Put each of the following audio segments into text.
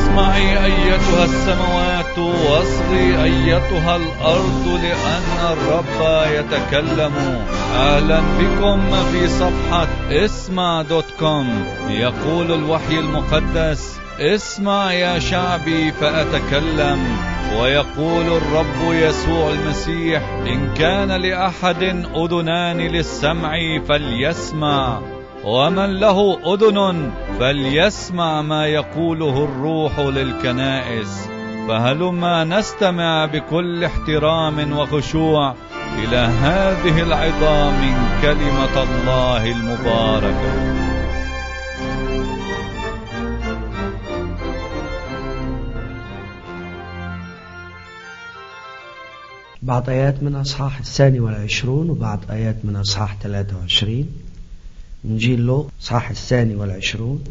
اسمعي أيتها السماوات واصغي أيتها الأرض لأن الرب يتكلم أهلا بكم في صفحة اسمع دوت كوم يقول الوحي المقدس اسمع يا شعبي فأتكلم ويقول الرب يسوع المسيح إن كان لأحد أذنان للسمع فليسمع ومن له أذن فليسمع ما يقوله الروح للكنائس فهلما نستمع بكل احترام وخشوع إلى هذه العظام من كلمة الله المباركة بعض آيات من أصحاح الثاني والعشرون وبعض آيات من أصحاح 23 إنجيل لوق أصحاح الثاني والعشرون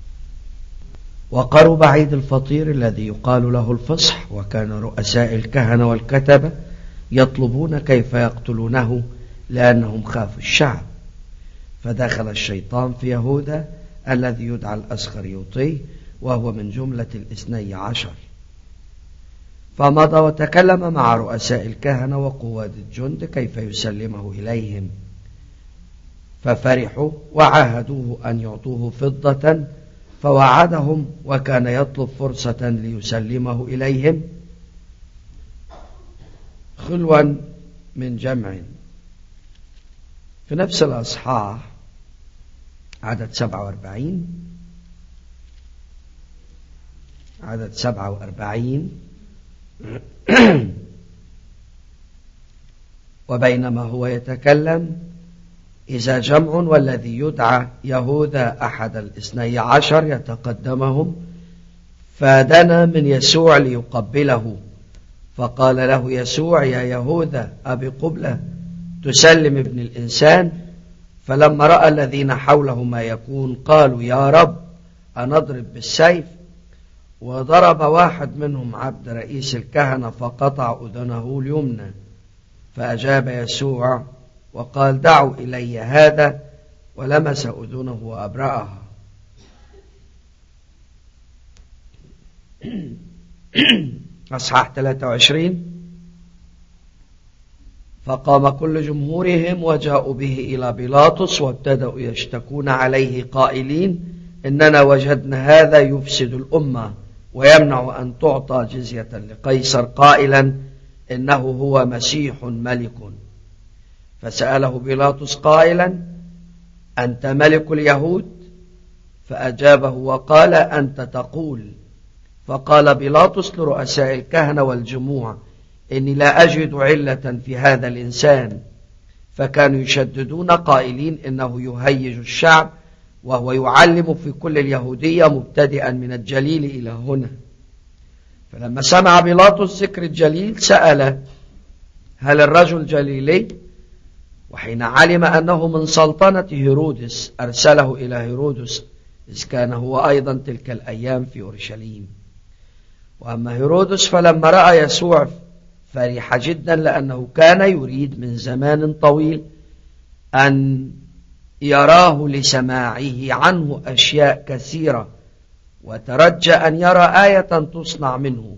وقرب عيد الفطير الذي يقال له الفصح وكان رؤساء الكهنة والكتبة يطلبون كيف يقتلونه لأنهم خافوا الشعب فدخل الشيطان في يهوذا الذي يدعى الأسخريوطي وهو من جملة الاثني عشر فمضى وتكلم مع رؤساء الكهنة وقواد الجند كيف يسلمه إليهم ففرحوا وعاهدوه أن يعطوه فضة فوعدهم وكان يطلب فرصة ليسلمه إليهم خلوا من جمع في نفس الأصحاح عدد 47 عدد 47 وبينما هو يتكلم إذا جمع والذي يدعى يهوذا أحد الاثني عشر يتقدمهم فدنا من يسوع ليقبله فقال له يسوع يا يهوذا أبي قبلة تسلم ابن الإنسان فلما رأى الذين حوله ما يكون قالوا يا رب أنضرب بالسيف وضرب واحد منهم عبد رئيس الكهنة فقطع أذنه اليمنى فأجاب يسوع وقال دعوا إلي هذا ولمس أذنه وأبرأها أصحاح 23 فقام كل جمهورهم وجاءوا به إلى بيلاطس وابتدأوا يشتكون عليه قائلين إننا وجدنا هذا يفسد الأمة ويمنع أن تعطى جزية لقيصر قائلا إنه هو مسيح ملك فسأله بيلاطس قائلا أنت ملك اليهود فأجابه وقال أنت تقول فقال بيلاطس لرؤساء الكهنة والجموع إني لا أجد علة في هذا الإنسان فكانوا يشددون قائلين إنه يهيج الشعب وهو يعلم في كل اليهودية مبتدئا من الجليل إلى هنا فلما سمع بيلاطس ذكر الجليل سأل هل الرجل جليلي وحين علم أنه من سلطنة هيرودس أرسله إلى هيرودس إذ كان هو أيضا تلك الأيام في أورشليم وأما هيرودس فلما رأى يسوع فرح جدا لأنه كان يريد من زمان طويل أن يراه لسماعه عنه أشياء كثيرة وترجى أن يرى آية تصنع منه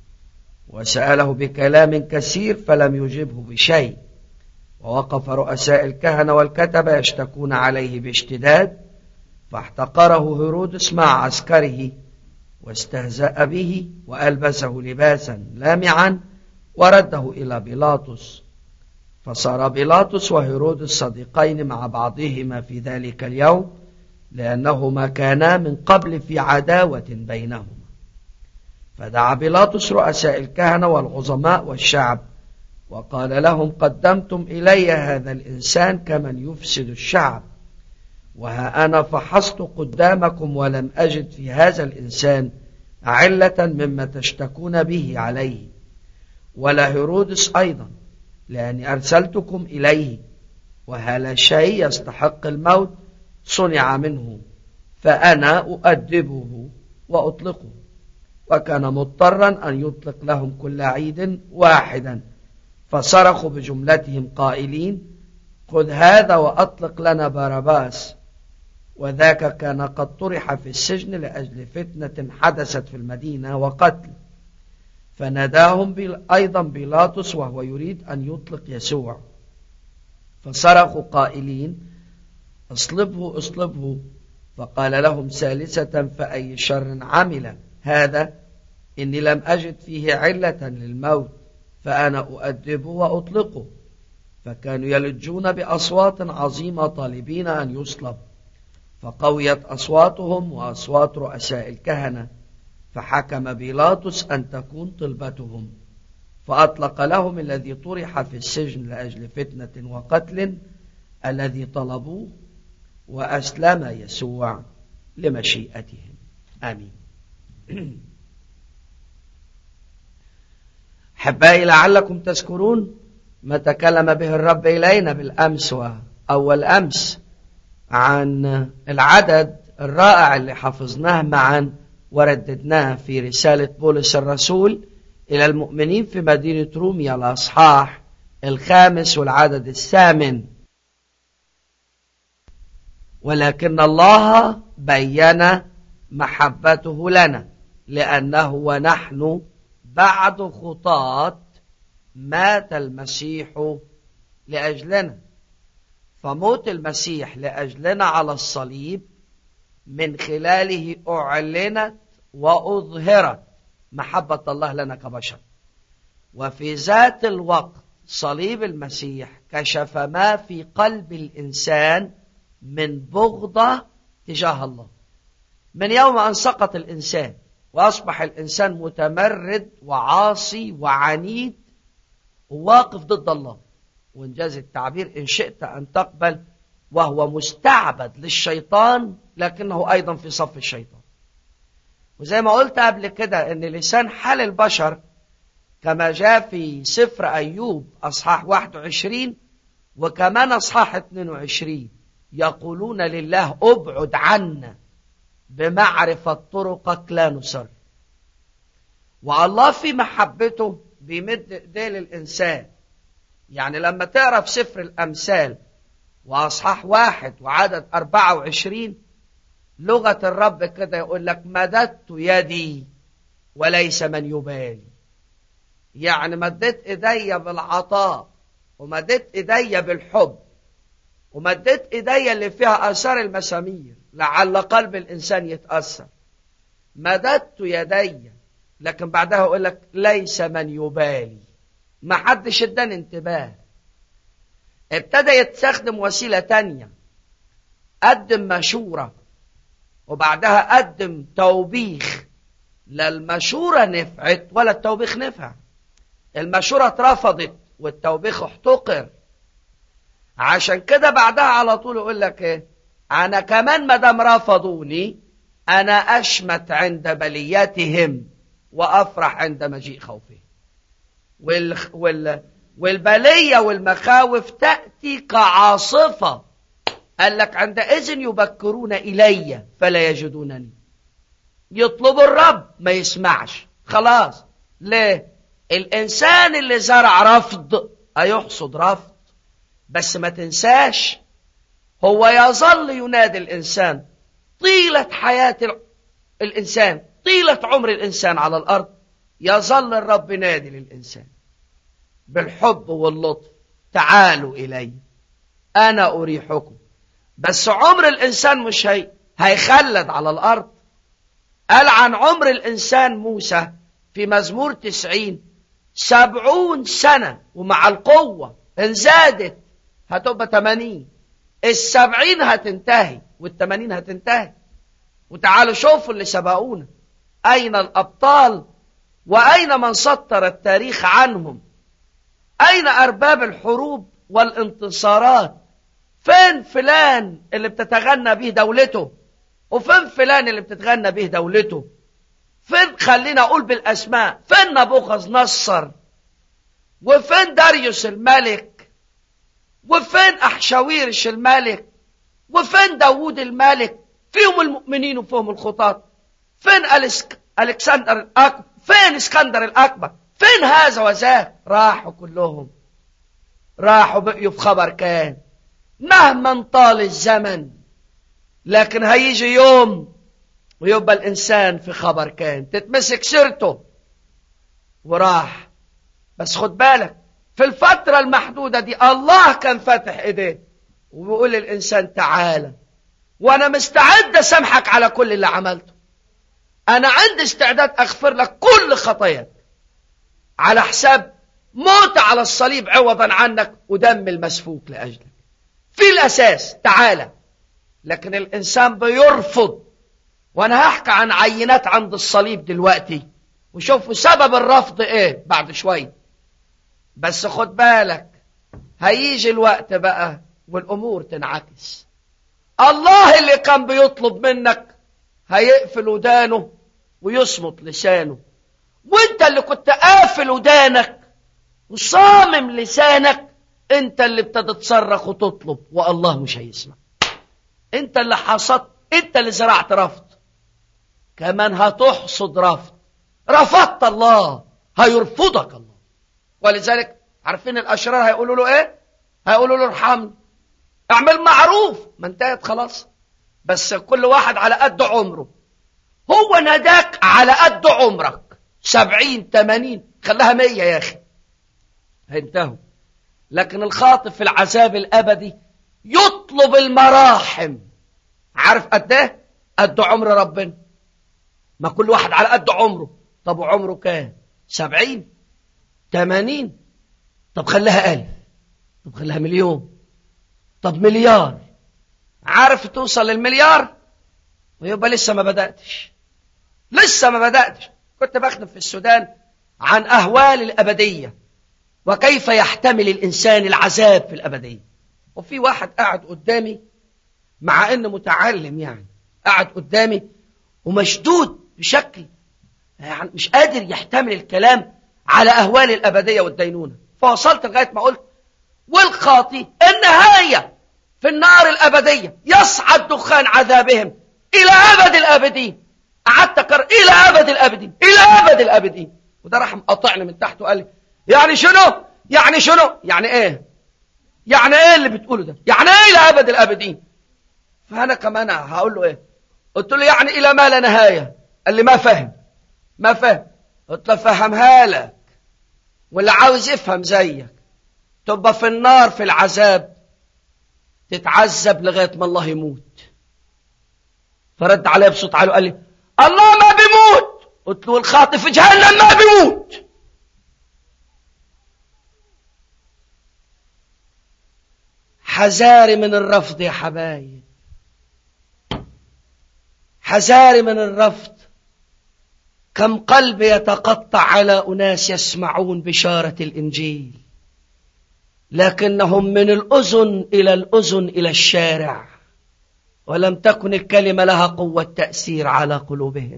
وسأله بكلام كثير فلم يجبه بشيء ووقف رؤساء الكهنة والكتبة يشتكون عليه باشتداد فاحتقره هيرودس مع عسكره واستهزأ به وألبسه لباسا لامعا ورده إلى بيلاطس فصار بيلاطس وهيرودس صديقين مع بعضهما في ذلك اليوم لأنهما كانا من قبل في عداوة بينهما فدعا بيلاطس رؤساء الكهنة والعظماء والشعب وقال لهم قدمتم إلي هذا الإنسان كمن يفسد الشعب وها أنا فحصت قدامكم ولم أجد في هذا الإنسان علة مما تشتكون به عليه ولا هيرودس أيضا لأني أرسلتكم إليه وهذا شيء يستحق الموت صنع منه فأنا أؤدبه وأطلقه وكان مضطرا أن يطلق لهم كل عيد واحدا فصرخوا بجملتهم قائلين خذ هذا وأطلق لنا بارباس وذاك كان قد طرح في السجن لأجل فتنة حدثت في المدينة وقتل فناداهم أيضا بيلاطس وهو يريد أن يطلق يسوع فصرخوا قائلين اصلبه اصلبه فقال لهم ثالثة فأي شر عمل هذا إني لم أجد فيه علة للموت فأنا أؤدبه وأطلقه فكانوا يلجون بأصوات عظيمة طالبين أن يصلب فقويت أصواتهم وأصوات رؤساء الكهنة فحكم بيلاطس أن تكون طلبتهم فأطلق لهم الذي طرح في السجن لأجل فتنة وقتل الذي طلبوه وأسلم يسوع لمشيئتهم آمين حبائي لعلكم تذكرون ما تكلم به الرب إلينا بالأمس وأول أمس عن العدد الرائع اللي حفظناه معا ورددناه في رسالة بولس الرسول إلى المؤمنين في مدينة روميا الأصحاح الخامس والعدد الثامن ولكن الله بين محبته لنا لأنه ونحن بعد خطاة مات المسيح لأجلنا فموت المسيح لأجلنا على الصليب من خلاله أعلنت وأظهرت محبة الله لنا كبشر وفي ذات الوقت صليب المسيح كشف ما في قلب الإنسان من بغضة تجاه الله من يوم أن سقط الإنسان وأصبح الإنسان متمرد وعاصي وعنيد وواقف ضد الله وانجاز التعبير إن شئت أن تقبل وهو مستعبد للشيطان لكنه أيضا في صف الشيطان وزي ما قلت قبل كده أن لسان حال البشر كما جاء في سفر أيوب أصحاح 21 وكمان أصحاح 22 يقولون لله ابعد عنا بمعرفة طرقك لا نصر والله في محبته بيمد ايديه للإنسان يعني لما تقرا في سفر الأمثال وأصحاح واحد وعدد 24 لغة الرب كده يقول لك مددت يدي وليس من يبالي يعني مددت ايديا بالعطاء ومددت ايديا بالحب ومددت ايديا اللي فيها اثار المسامير لعل قلب الانسان يتاثر مددت يدي لكن بعدها يقول لك ليس من يبالي ما حدش اداني انتباه ابتدى يستخدم وسيله تانية قدم مشوره وبعدها قدم توبيخ لا المشوره نفعت ولا التوبيخ نفع المشوره اترفضت والتوبيخ احتقر عشان كده بعدها على طول يقول لك ايه انا كمان ما دام رفضوني انا اشمت عند بلياتهم وافرح عند مجيء خوفهم وال... وال... والبليه والمخاوف تاتي كعاصفه قال لك عندئذ يبكرون الي فلا يجدونني يطلب الرب ما يسمعش خلاص ليه الانسان اللي زرع رفض هيحصد رفض بس ما تنساش هو يظل ينادي الإنسان طيلة حياة الإنسان طيلة عمر الإنسان على الأرض يظل الرب نادي للإنسان بالحب واللطف تعالوا إلي أنا أريحكم بس عمر الإنسان مش هي هيخلد على الأرض قال عن عمر الإنسان موسى في مزمور تسعين سبعون سنة ومع القوة إن زادت هتبقى 80 السبعين هتنتهي والثمانين هتنتهي وتعالوا شوفوا اللي سبقونا أين الأبطال وأين من سطر التاريخ عنهم أين أرباب الحروب والانتصارات فين فلان اللي بتتغنى به دولته وفين فلان اللي بتتغنى به دولته فين خلينا أقول بالأسماء فين نبوخذ نصر وفين داريوس الملك وفين أحشاويرش الملك وفين داوود الملك فيهم المؤمنين وفيهم الخطاة فين ألسك... ألكسندر الأكبر فين اسكندر الأكبر فين هذا وذاك راحوا كلهم راحوا بقيوا في خبر كان مهما طال الزمن لكن هيجي يوم ويبقى الإنسان في خبر كان تتمسك سيرته وراح بس خد بالك في الفترة المحدودة دي الله كان فاتح ايديه وبيقول للإنسان تعالى وأنا مستعد أسامحك على كل اللي عملته أنا عندي استعداد أغفر لك كل خطاياك على حساب موت على الصليب عوضا عنك ودم المسفوك لأجلك في الأساس تعالى لكن الإنسان بيرفض وأنا هحكي عن عينات عند الصليب دلوقتي وشوفوا سبب الرفض إيه بعد شوي بس خد بالك هيجي الوقت بقى والأمور تنعكس الله اللي كان بيطلب منك هيقفل ودانه ويصمت لسانه وانت اللي كنت قافل ودانك وصامم لسانك انت اللي ابتدت تصرخ وتطلب والله مش هيسمع انت اللي حصدت انت اللي زرعت رفض كمان هتحصد رفض رفضت الله هيرفضك الله ولذلك عارفين الاشرار هيقولوا له ايه هيقولوا له ارحمني اعمل معروف ما انتهت خلاص بس كل واحد على قد عمره هو ناداك على قد عمرك سبعين تمانين خلاها مية يا أخي هينتهوا لكن الخاطب في العذاب الأبدي يطلب المراحم عارف قد ايه قد عمر ربنا ما كل واحد على قد عمره طب وعمره كام سبعين تمانين طب خليها ألف طب خليها مليون طب مليار عارف توصل للمليار ويبقى لسه ما بدأتش لسه ما بدأتش كنت بخدم في السودان عن أهوال الأبدية وكيف يحتمل الإنسان العذاب في الأبدية وفي واحد قاعد قدامي مع أنه متعلم يعني قاعد قدامي ومشدود بشكل يعني مش قادر يحتمل الكلام على أهوال الأبدية والدينونة فوصلت لغاية ما قلت والخاطي النهاية في النار الأبدية يصعد دخان عذابهم إلى أبد الآبدين قعدت أكر إلى أبد الآبدين إلى أبد الآبدين وده راح مقطعني من تحت وقال لي يعني شنو يعني شنو يعني إيه يعني إيه اللي بتقوله ده يعني إيه إلى أبد الآبدين فأنا كمان هقول له إيه قلت له يعني إلى ما لا نهاية قال لي ما فهم ما فهم قلت له فهمها لك واللي عاوز يفهم زيك تبقى في النار في العذاب تتعذب لغاية ما الله يموت فرد عليه بصوت عالي وقال لي الله ما بيموت قلت له الخاطئ في جهنم ما بيموت حذاري من الرفض يا حبايب حذاري من الرفض كم قلب يتقطع على أناس يسمعون بشارة الإنجيل لكنهم من الأذن إلى الأذن إلى الشارع ولم تكن الكلمة لها قوة تأثير على قلوبهم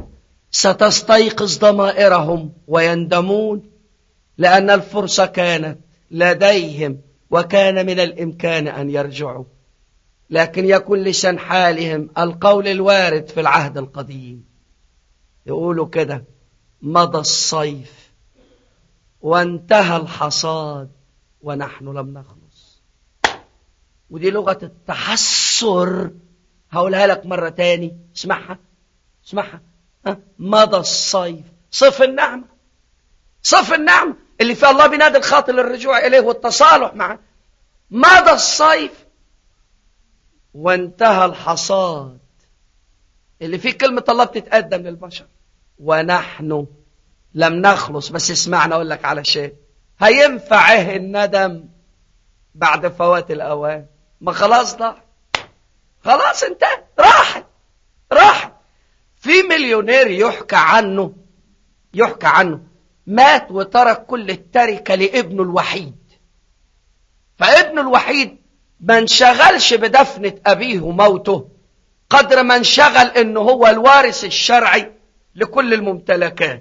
ستستيقظ ضمائرهم ويندمون لأن الفرصة كانت لديهم وكان من الإمكان أن يرجعوا لكن يكون لسان حالهم القول الوارد في العهد القديم يقولوا كده مضى الصيف وانتهى الحصاد ونحن لم نخلص ودي لغة التحسر هقولها لك مرة تاني اسمعها اسمعها ها؟ مضى الصيف صف النعمة صف النعمة اللي فيها الله بينادي الخاطئ للرجوع إليه والتصالح معه مضى الصيف وانتهى الحصاد اللي فيه كلمة الله بتتقدم للبشر ونحن لم نخلص بس اسمعنا أقول لك على شيء هينفع ايه الندم بعد فوات الأوان ما خلاص ضاع خلاص انتهى راحت راحت في مليونير يحكى عنه يحكى عنه مات وترك كل التركة لابنه الوحيد فابنه الوحيد ما انشغلش بدفنة أبيه وموته قدر ما انشغل انه هو الوارث الشرعي لكل الممتلكات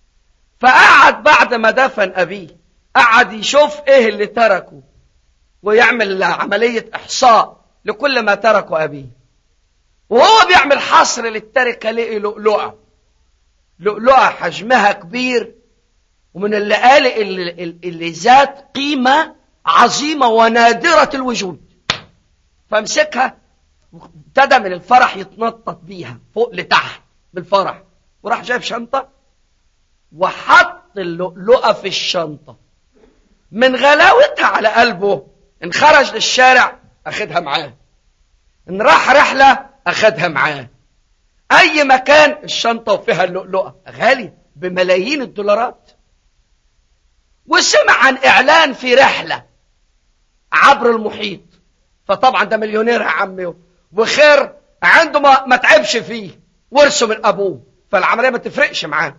فقعد بعد ما دفن أبيه قعد يشوف ايه اللي تركه ويعمل عملية إحصاء لكل ما تركه أبيه وهو بيعمل حصر للتركة لقي لؤلؤة لؤلؤة حجمها كبير ومن اللآلئ اللي, اللي ذات قيمة عظيمة ونادرة الوجود فامسكها ابتدى من الفرح يتنطط بيها فوق لتحت بالفرح وراح جايب شنطة وحط اللؤلؤة في الشنطة من غلاوتها على قلبه ان خرج للشارع اخدها معاه ان راح رحلة اخدها معاه اي مكان الشنطة وفيها اللؤلؤة غالي بملايين الدولارات وسمع عن اعلان في رحلة عبر المحيط فطبعا ده مليونير يا عمي وخير عنده ما, ما تعبش فيه ورثه من ابوه فالعمليه ما تفرقش معاه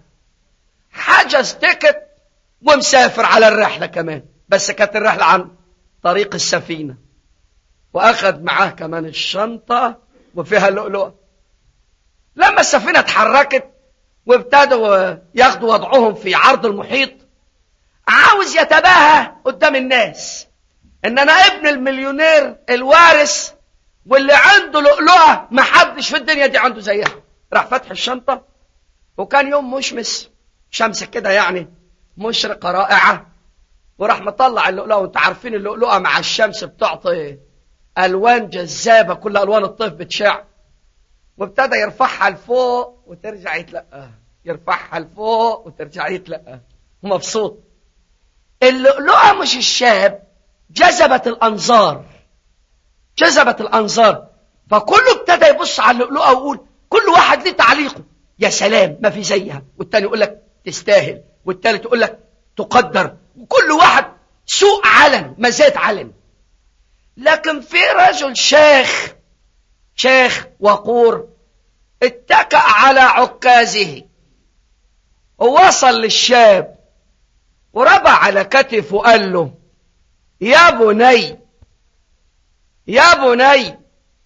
حجز تيكت ومسافر على الرحله كمان بس كانت الرحله عن طريق السفينه واخذ معاه كمان الشنطه وفيها اللؤلؤه لما السفينه اتحركت وابتدوا ياخدوا وضعهم في عرض المحيط عاوز يتباهى قدام الناس ان انا ابن المليونير الوارث واللي عنده لؤلؤه ما حدش في الدنيا دي عنده زيها راح فتح الشنطه وكان يوم مشمس شمس كده يعني مشرقه رائعه وراح مطلع اللؤلؤه وانت عارفين اللؤلؤه مع الشمس بتعطي الوان جذابه كل الوان الطيف بتشع وابتدى يرفعها لفوق وترجع يتلقاها يرفعها لفوق وترجع يتلقاها ومبسوط اللؤلؤه مش الشاب جذبت الانظار جذبت الانظار فكله ابتدى يبص على اللؤلؤه ويقول كل واحد ليه تعليقه يا سلام ما في زيها والتاني يقول لك تستاهل والتالت يقول لك تقدر وكل واحد سوء علن مزاد علن لكن في رجل شيخ شيخ وقور اتكأ على عكازه ووصل للشاب وربع على كتفه وقال له يا بني يا بني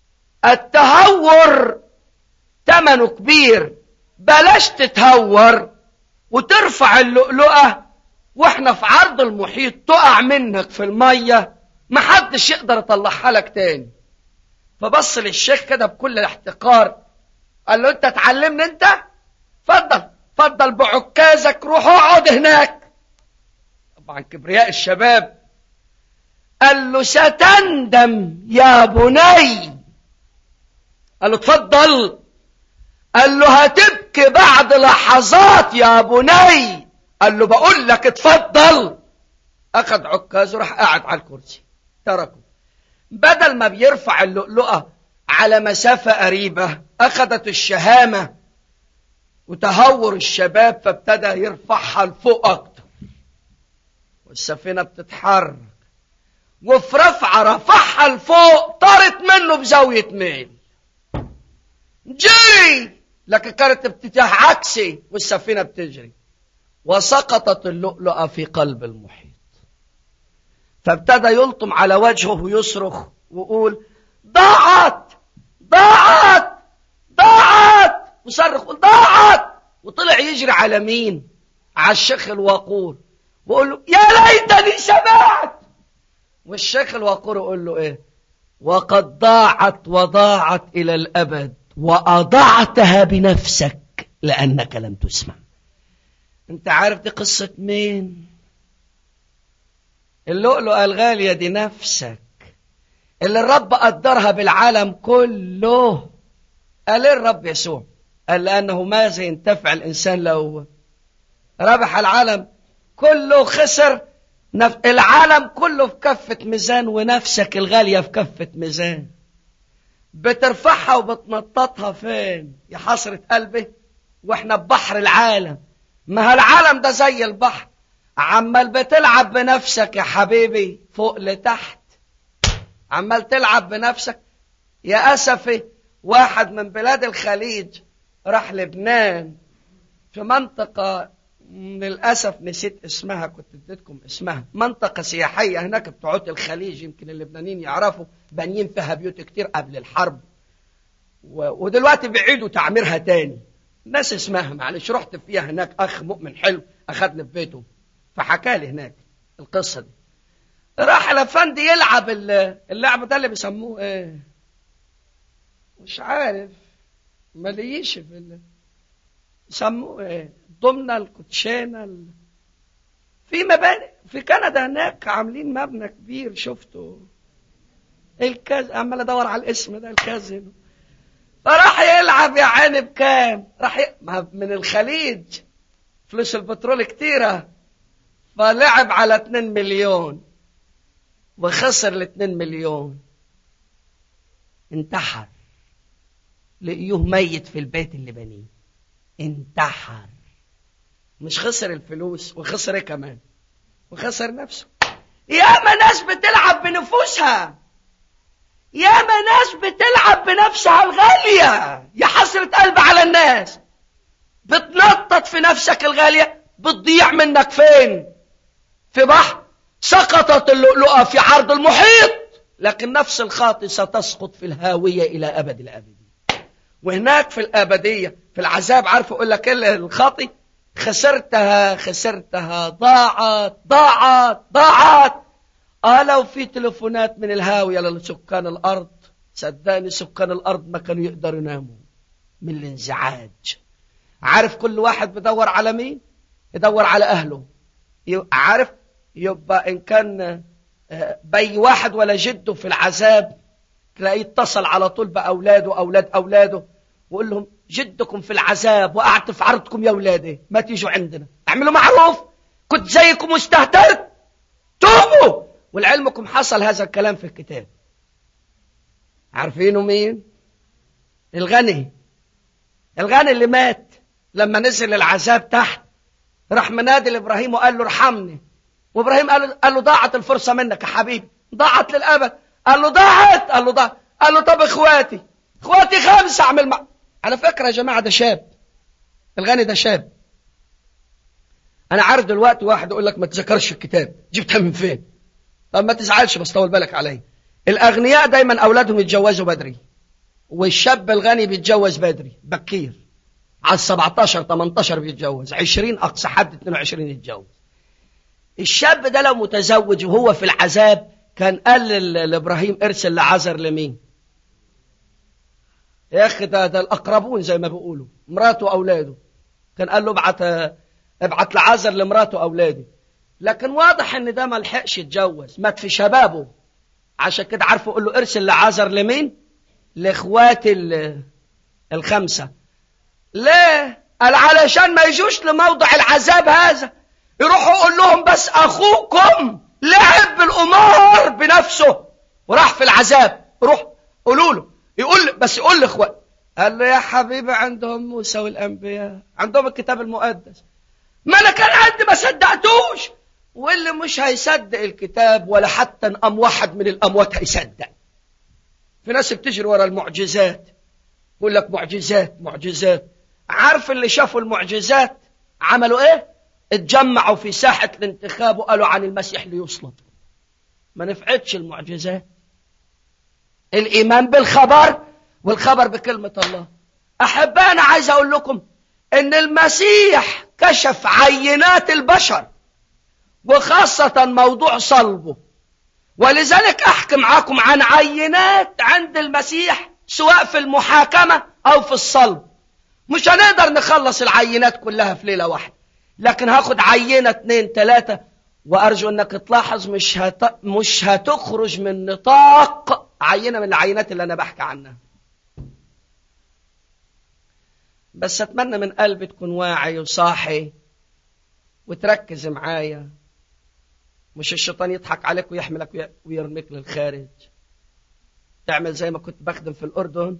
التهور ثمنه كبير بلاش تتهور وترفع اللؤلؤة واحنا في عرض المحيط تقع منك في المية محدش يقدر يطلعها لك تاني فبص للشيخ كده بكل الاحتقار قال له انت تعلمني انت فضل فضل بعكازك روح اقعد هناك طبعا كبرياء الشباب قال له ستندم يا بني قال له اتفضل قال له هتبكي بعد لحظات يا بني قال له بقول لك اتفضل اخذ عكاز وراح قاعد على الكرسي تركه بدل ما بيرفع اللؤلؤة على مسافة قريبة أخذت الشهامة وتهور الشباب فابتدى يرفعها لفوق أكتر والسفينة بتتحرك وفي رفعة رفعها لفوق طارت منه بزاوية ميل جري لكن كانت بتتجاه عكسي والسفينة بتجري وسقطت اللؤلؤة في قلب المحيط فابتدى يلطم على وجهه ويصرخ ويقول ضاعت ضاعت ضاعت وصرخ ضاعت وطلع يجري على مين على الشيخ الوقور ويقول له يا ليتني سمعت والشيخ الوقور يقول له ايه وقد ضاعت وضاعت الى الابد واضعتها بنفسك لانك لم تسمع انت عارف دي قصه مين اللؤلؤة الغالية دي نفسك اللي الرب قدرها بالعالم كله قال ايه الرب يسوع قال لأنه ماذا ينتفع الإنسان لو ربح العالم كله خسر نف... العالم كله في كفة ميزان ونفسك الغالية في كفة ميزان بترفعها وبتنططها فين يا حسرة قلبي واحنا ببحر العالم ما العالم ده زي البحر عمال بتلعب بنفسك يا حبيبي فوق لتحت عمال تلعب بنفسك يا أسفي واحد من بلاد الخليج راح لبنان في منطقة للأسف نسيت اسمها كنت اديتكم اسمها منطقة سياحية هناك بتوع الخليج يمكن اللبنانيين يعرفوا بانيين فيها بيوت كتير قبل الحرب و... ودلوقتي بيعيدوا تعميرها تاني ناس اسمها معلش رحت فيها هناك أخ مؤمن حلو أخدني في بيته فحكى لي هناك القصة دي راح الأفندي يلعب اللعبة ده اللي بيسموه ايه مش عارف ماليش في ال... يسموه ايه ضمن الكوتشينة ال... في مباني في كندا هناك عاملين مبنى كبير شفته الكازينو عمال ادور على الاسم ده الكازينو فراح يلعب يا عيني بكام راح ي... من الخليج فلوس البترول كتيرة فلعب على 2 مليون وخسر ال 2 مليون انتحر لقيوه ميت في البيت اللي بنيه انتحر مش خسر الفلوس وخسر ايه كمان وخسر نفسه ياما ناس بتلعب بنفوسها ياما ناس بتلعب بنفسها الغالية يا حسرة قلب على الناس بتنطط في نفسك الغالية بتضيع منك فين في بحر سقطت اللؤلؤة في عرض المحيط لكن نفس الخاطئ ستسقط في الهاوية إلى أبد الأبد وهناك في الأبدية في العذاب عارف أقول لك إيه الخاطئ خسرتها خسرتها ضاعت ضاعت ضاعت اه لو في تليفونات من الهاوية لسكان الأرض صدقني سكان الأرض ما كانوا يقدروا يناموا من الانزعاج عارف كل واحد بدور على مين يدور على أهله عارف يبقى إن كان بي واحد ولا جده في العذاب تلاقيه اتصل على طول بأولاده أولاد أولاده وقول لهم جدكم في العذاب وقعت في عرضكم يا أولادي ما تيجوا عندنا اعملوا معروف كنت زيكم واستهترت توبوا ولعلمكم حصل هذا الكلام في الكتاب عارفينه مين الغني الغني اللي مات لما نزل العذاب تحت راح منادي لابراهيم وقال له ارحمني وابراهيم قال له, قال له ضاعت الفرصه منك يا حبيبي ضاعت للابد قال له ضاعت قال له ضاعت قال له طب اخواتي اخواتي خمسه اعمل مع على فكره يا جماعه ده شاب الغني ده شاب انا عارف دلوقتي واحد يقول لك ما تذكرش الكتاب جبتها من فين طب ما تزعلش بس طول بالك علي الاغنياء دايما اولادهم يتجوزوا بدري والشاب الغني بيتجوز بدري بكير على 17 18 بيتجوز 20 اقصى حد 22 يتجوز الشاب ده لو متزوج وهو في العذاب كان قال لابراهيم ارسل لعازر لمين يا اخي ده, ده الاقربون زي ما بيقولوا مراته واولاده كان قال له ابعت ابعت لعازر لمراته واولاده لكن واضح ان ده ما لحقش يتجوز مات في شبابه عشان كده عارفه قول له ارسل لعازر لمين لاخوات الخمسه ليه قال علشان ما يجوش لموضع العذاب هذا يروحوا يقول لهم بس اخوكم لعب بالقمار بنفسه وراح في العذاب روح قولوا له يقول بس يقول لاخوات قال له يا حبيبي عندهم موسى والانبياء عندهم الكتاب المقدس ما انا كان عندي ما صدقتوش واللي مش هيصدق الكتاب ولا حتى نقام واحد من الاموات هيصدق في ناس بتجري ورا المعجزات يقول لك معجزات معجزات عارف اللي شافوا المعجزات عملوا ايه اتجمعوا في ساحة الانتخاب وقالوا عن المسيح ليصلب ما نفعتش المعجزات الإيمان بالخبر والخبر بكلمة الله أحبائي أنا عايز أقول لكم إن المسيح كشف عينات البشر وخاصة موضوع صلبه ولذلك أحكي معاكم عن عينات عند المسيح سواء في المحاكمة أو في الصلب مش هنقدر نخلص العينات كلها في ليلة واحدة لكن هاخد عينة اتنين تلاتة وأرجو أنك تلاحظ مش, هت... مش هتخرج من نطاق عينة من العينات اللي أنا بحكي عنها بس أتمنى من قلبي تكون واعي وصاحي وتركز معايا مش الشيطان يضحك عليك ويحملك ويرميك للخارج تعمل زي ما كنت بخدم في الأردن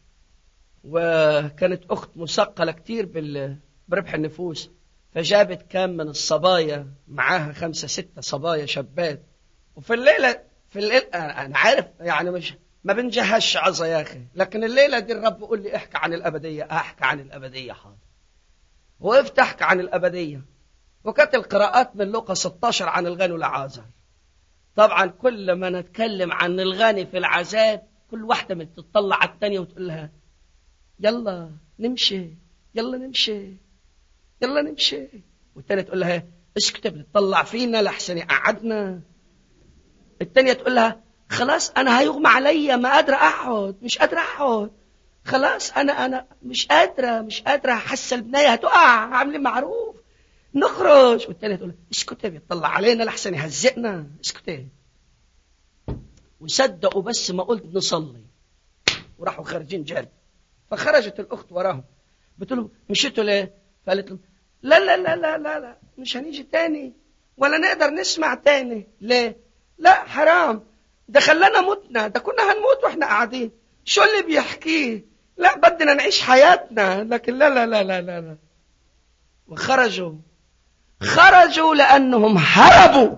وكانت أخت مثقلة كتير بربح النفوس فجابت كام من الصبايا معاها خمسة ستة صبايا شابات وفي الليلة في الليلة أنا عارف يعني مش ما بنجهزش عظة يا أخي لكن الليلة دي الرب يقول لي احكي عن الأبدية أحكي عن الأبدية حاضر وقفت أحكي عن الأبدية وكانت القراءات من لوقا 16 عن الغني والعازر طبعا كل ما نتكلم عن الغني في العذاب كل واحدة من تطلع على الثانية وتقول لها يلا نمشي يلا نمشي يلا نمشي والثانية تقول لها اسكت بتطلع فينا لحسن قعدنا الثانية تقول لها خلاص انا هيغمى عليا ما قادرة اقعد مش قادرة اقعد خلاص انا انا مش قادرة مش قادرة حاسة البناية هتقع عاملين معروف نخرج والتانية تقول اسكتي بيطلع علينا لحسن يهزقنا اسكتي وصدقوا بس ما قلت نصلي وراحوا خارجين جري فخرجت الأخت وراهم بتقول لهم مشيتوا ليه؟ فقالت لهم لا لا لا لا لا لا مش هنيجي تاني ولا نقدر نسمع تاني ليه؟ لا حرام ده خلانا متنا ده كنا هنموت واحنا قاعدين شو اللي بيحكيه لا بدنا نعيش حياتنا لكن لا لا لا لا لا, لا. وخرجوا خرجوا لأنهم هربوا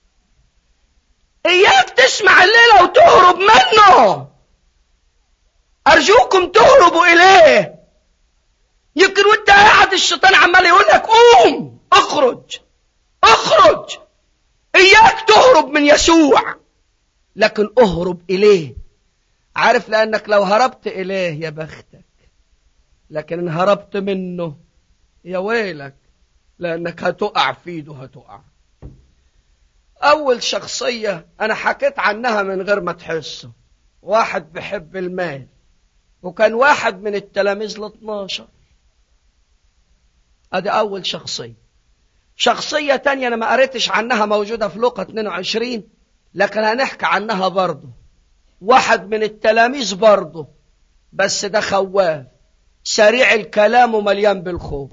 إياك تسمع الليلة وتهرب منه أرجوكم تهربوا إليه يمكن وانت قاعد الشيطان عمال يقول لك قوم اخرج اخرج إياك تهرب من يسوع لكن اهرب إليه عارف لأنك لو هربت إليه يا بختك لكن إن هربت منه يا ويلك لأنك هتقع في ايده هتقع أول شخصية أنا حكيت عنها من غير ما تحسه واحد بحب المال وكان واحد من التلاميذ ال 12 ادي اول شخصيه شخصيه تانية انا ما قريتش عنها موجوده في لقا 22 لكن هنحكي عنها برضه واحد من التلاميذ برضه بس ده خواف سريع الكلام ومليان بالخوف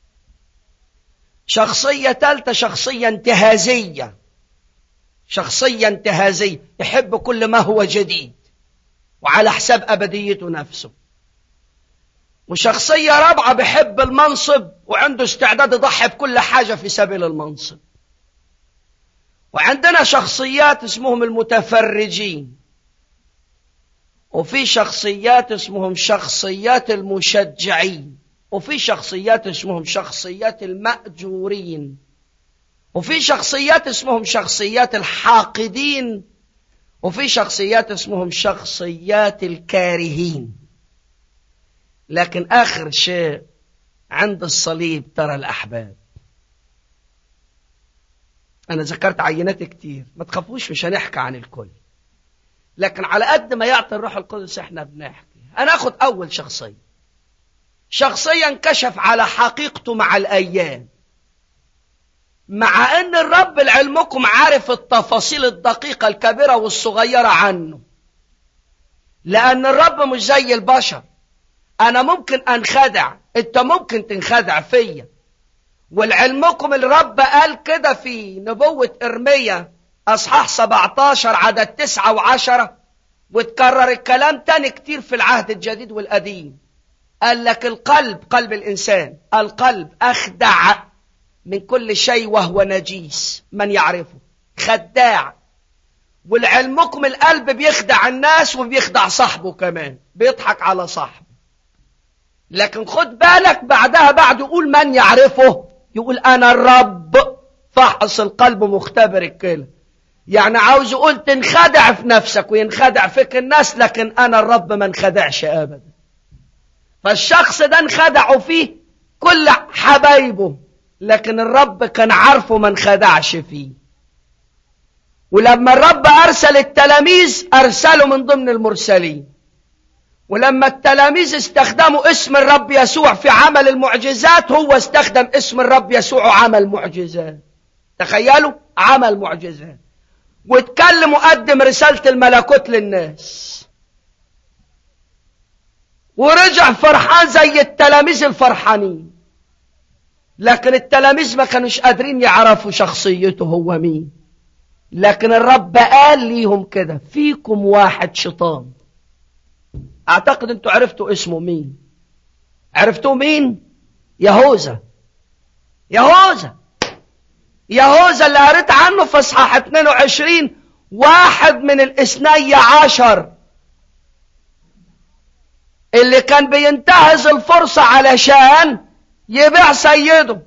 شخصية ثالثة شخصية انتهازية شخصية انتهازية يحب كل ما هو جديد وعلى حساب أبديته نفسه وشخصية رابعة بحب المنصب وعنده استعداد يضحي بكل حاجة في سبيل المنصب وعندنا شخصيات اسمهم المتفرجين وفي شخصيات اسمهم شخصيات المشجعين وفي شخصيات اسمهم شخصيات المأجورين وفي شخصيات اسمهم شخصيات الحاقدين وفي شخصيات اسمهم شخصيات الكارهين لكن آخر شيء عند الصليب ترى الأحباب أنا ذكرت عينات كتير ما تخافوش مش هنحكي عن الكل لكن على قد ما يعطي الروح القدس احنا بنحكي أنا أخذ أول شخصية شخصيا انكشف على حقيقته مع الأيام مع ان الرب لعلمكم عارف التفاصيل الدقيقة الكبيرة والصغيرة عنه لان الرب مش زي البشر انا ممكن انخدع انت ممكن تنخدع فيا ولعلمكم الرب قال كده في نبوة ارميا اصحاح 17 عدد 9 و10 وتكرر الكلام تاني كتير في العهد الجديد والقديم قال لك القلب قلب الانسان القلب اخدع من كل شيء وهو نجيس من يعرفه خداع ولعلمكم القلب بيخدع الناس وبيخدع صاحبه كمان بيضحك على صاحبه لكن خد بالك بعدها بعد يقول من يعرفه يقول انا الرب فحص القلب مختبر الكلى يعني عاوز يقول تنخدع في نفسك وينخدع فيك الناس لكن انا الرب ما انخدعش ابدا فالشخص ده انخدعوا فيه كل حبايبه لكن الرب كان عارفه ما انخدعش فيه ولما الرب أرسل التلاميذ أرسلوا من ضمن المرسلين ولما التلاميذ استخدموا اسم الرب يسوع في عمل المعجزات هو استخدم اسم الرب يسوع وعمل معجزات تخيلوا عمل معجزات واتكلم وقدم رسالة الملكوت للناس ورجع فرحان زي التلاميذ الفرحانين لكن التلاميذ ما كانوش قادرين يعرفوا شخصيته هو مين لكن الرب قال ليهم كده فيكم واحد شيطان اعتقد انتوا عرفتوا اسمه مين عرفتوا مين يهوذا يهوذا يهوذا اللي قريت عنه في اصحاح 22 واحد من الاثني عشر اللي كان بينتهز الفرصة علشان يبيع سيده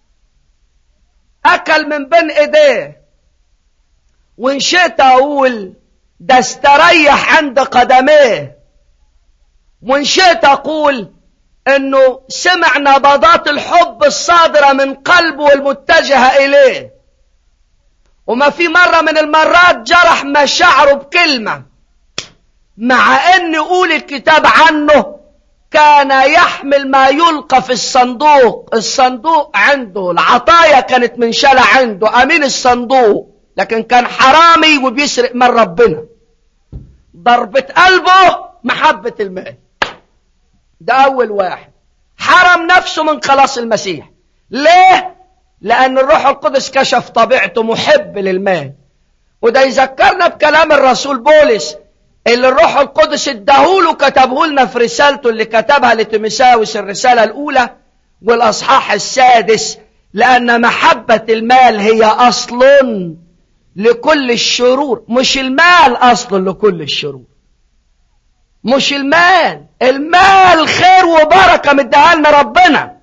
أكل من بين إيديه وإن شئت أقول ده استريح عند قدميه وإن شئت أقول إنه سمع نبضات الحب الصادرة من قلبه المتجهة إليه وما في مرة من المرات جرح مشاعره بكلمة مع ان يقول الكتاب عنه كان يحمل ما يلقى في الصندوق الصندوق عنده العطايا كانت منشلة عنده امين الصندوق لكن كان حرامي وبيسرق من ربنا ضربة قلبه محبة المال ده أول واحد حرم نفسه من خلاص المسيح ليه؟ لأن الروح القدس كشف طبيعته محب للمال وده يذكرنا بكلام الرسول بولس اللي الروح القدس اداهوله كتبه لنا في رسالته اللي كتبها لتيمساوس الرسالة الأولى والأصحاح السادس لأن محبة المال هي أصل لكل الشرور مش المال أصل لكل الشرور مش المال المال خير وبركة مديها لنا ربنا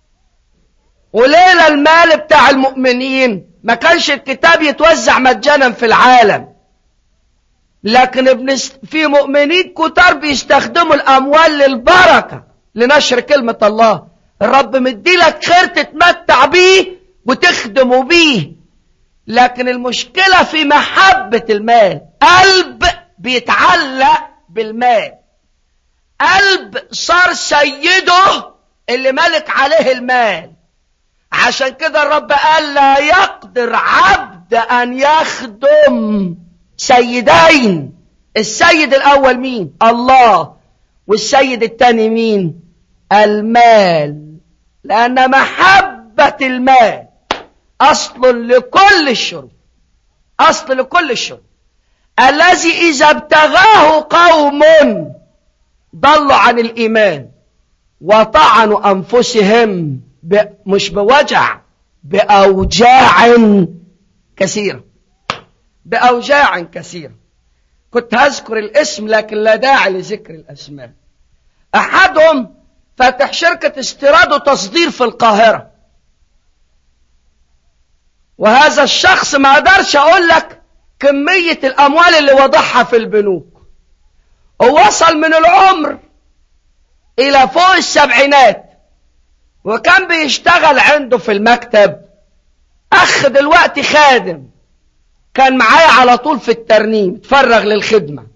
وليلة المال بتاع المؤمنين ما كانش الكتاب يتوزع مجانا في العالم لكن ابن في مؤمنين كتار بيستخدموا الأموال للبركة لنشر كلمة الله الرب مديلك خير تتمتع بيه وتخدمه بيه لكن المشكلة في محبة المال قلب بيتعلق بالمال قلب صار سيده اللي ملك عليه المال عشان كده الرب قال لا يقدر عبد ان يخدم سيدين السيد الاول مين الله والسيد الثاني مين المال لان محبه المال اصل لكل الشرور اصل لكل الشرور الذي اذا ابتغاه قوم ضلوا عن الايمان وطعنوا انفسهم ب... مش بوجع باوجاع كثيره باوجاع كثيره كنت هذكر الاسم لكن لا داعي لذكر الاسماء احدهم فاتح شركه استيراد وتصدير في القاهره وهذا الشخص ما اقدرش اقول لك كميه الاموال اللي وضعها في البنوك ووصل من العمر الى فوق السبعينات وكان بيشتغل عنده في المكتب اخ دلوقتي خادم كان معايا على طول في الترنيم اتفرغ للخدمة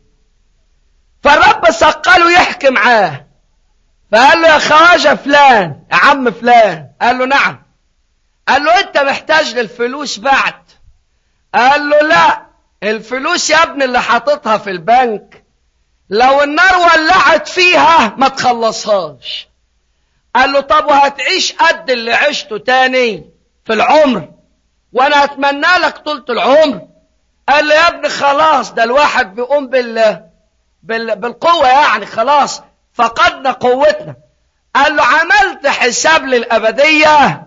فالرب سقله يحكي معاه فقال له يا خواجة فلان يا عم فلان قال له نعم قال له انت محتاج للفلوس بعد قال له لا الفلوس يا ابني اللي حاططها في البنك لو النار ولعت فيها ما تخلصهاش قال له طب وهتعيش قد اللي عشته تاني في العمر وانا اتمنى لك طولة العمر قال له يا ابني خلاص ده الواحد بيقوم بال... بال... بالقوة يعني خلاص فقدنا قوتنا قال له عملت حساب للأبدية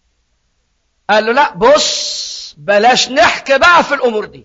قال له لا بص بلاش نحكي بقى في الأمور دي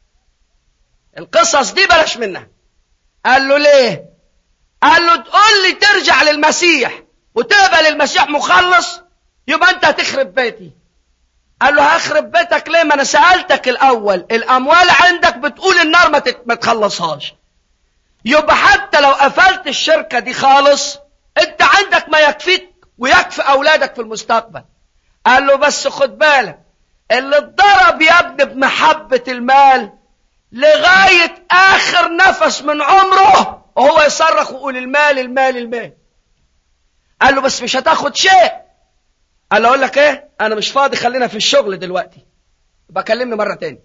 القصص دي بلاش منها قال له ليه قال له تقول لي ترجع للمسيح وتقبل المسيح مخلص يبقى انت هتخرب بيتي قال له هخرب بيتك ليه ما انا سألتك الاول الاموال عندك بتقول النار ما, تت... ما تخلصهاش يبقى حتى لو قفلت الشركة دي خالص انت عندك ما يكفيك ويكفي اولادك في المستقبل قال له بس خد بالك اللي اتضرب يا ابني بمحبة المال لغاية اخر نفس من عمره وهو يصرخ ويقول المال المال المال قال له بس مش هتاخد شيء قال له اقول لك ايه انا مش فاضي خلينا في الشغل دلوقتي بكلمني مرة تاني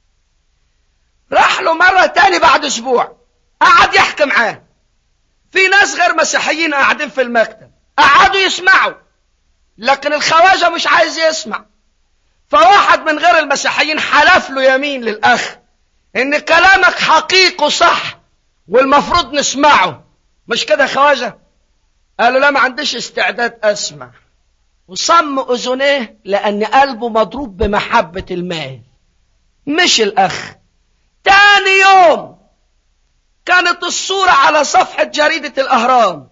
راح له مرة تاني بعد اسبوع قعد يحكي معاه في ناس غير مسيحيين قاعدين في المكتب قعدوا يسمعوا لكن الخواجة مش عايز يسمع فواحد من غير المسيحيين حلف له يمين للأخ إن كلامك حقيقي صح والمفروض نسمعه مش كده يا خواجة قال له لا ما عنديش استعداد أسمع وصم أذنيه لأن قلبه مضروب بمحبة المال مش الأخ تاني يوم كانت الصورة على صفحة جريدة الأهرام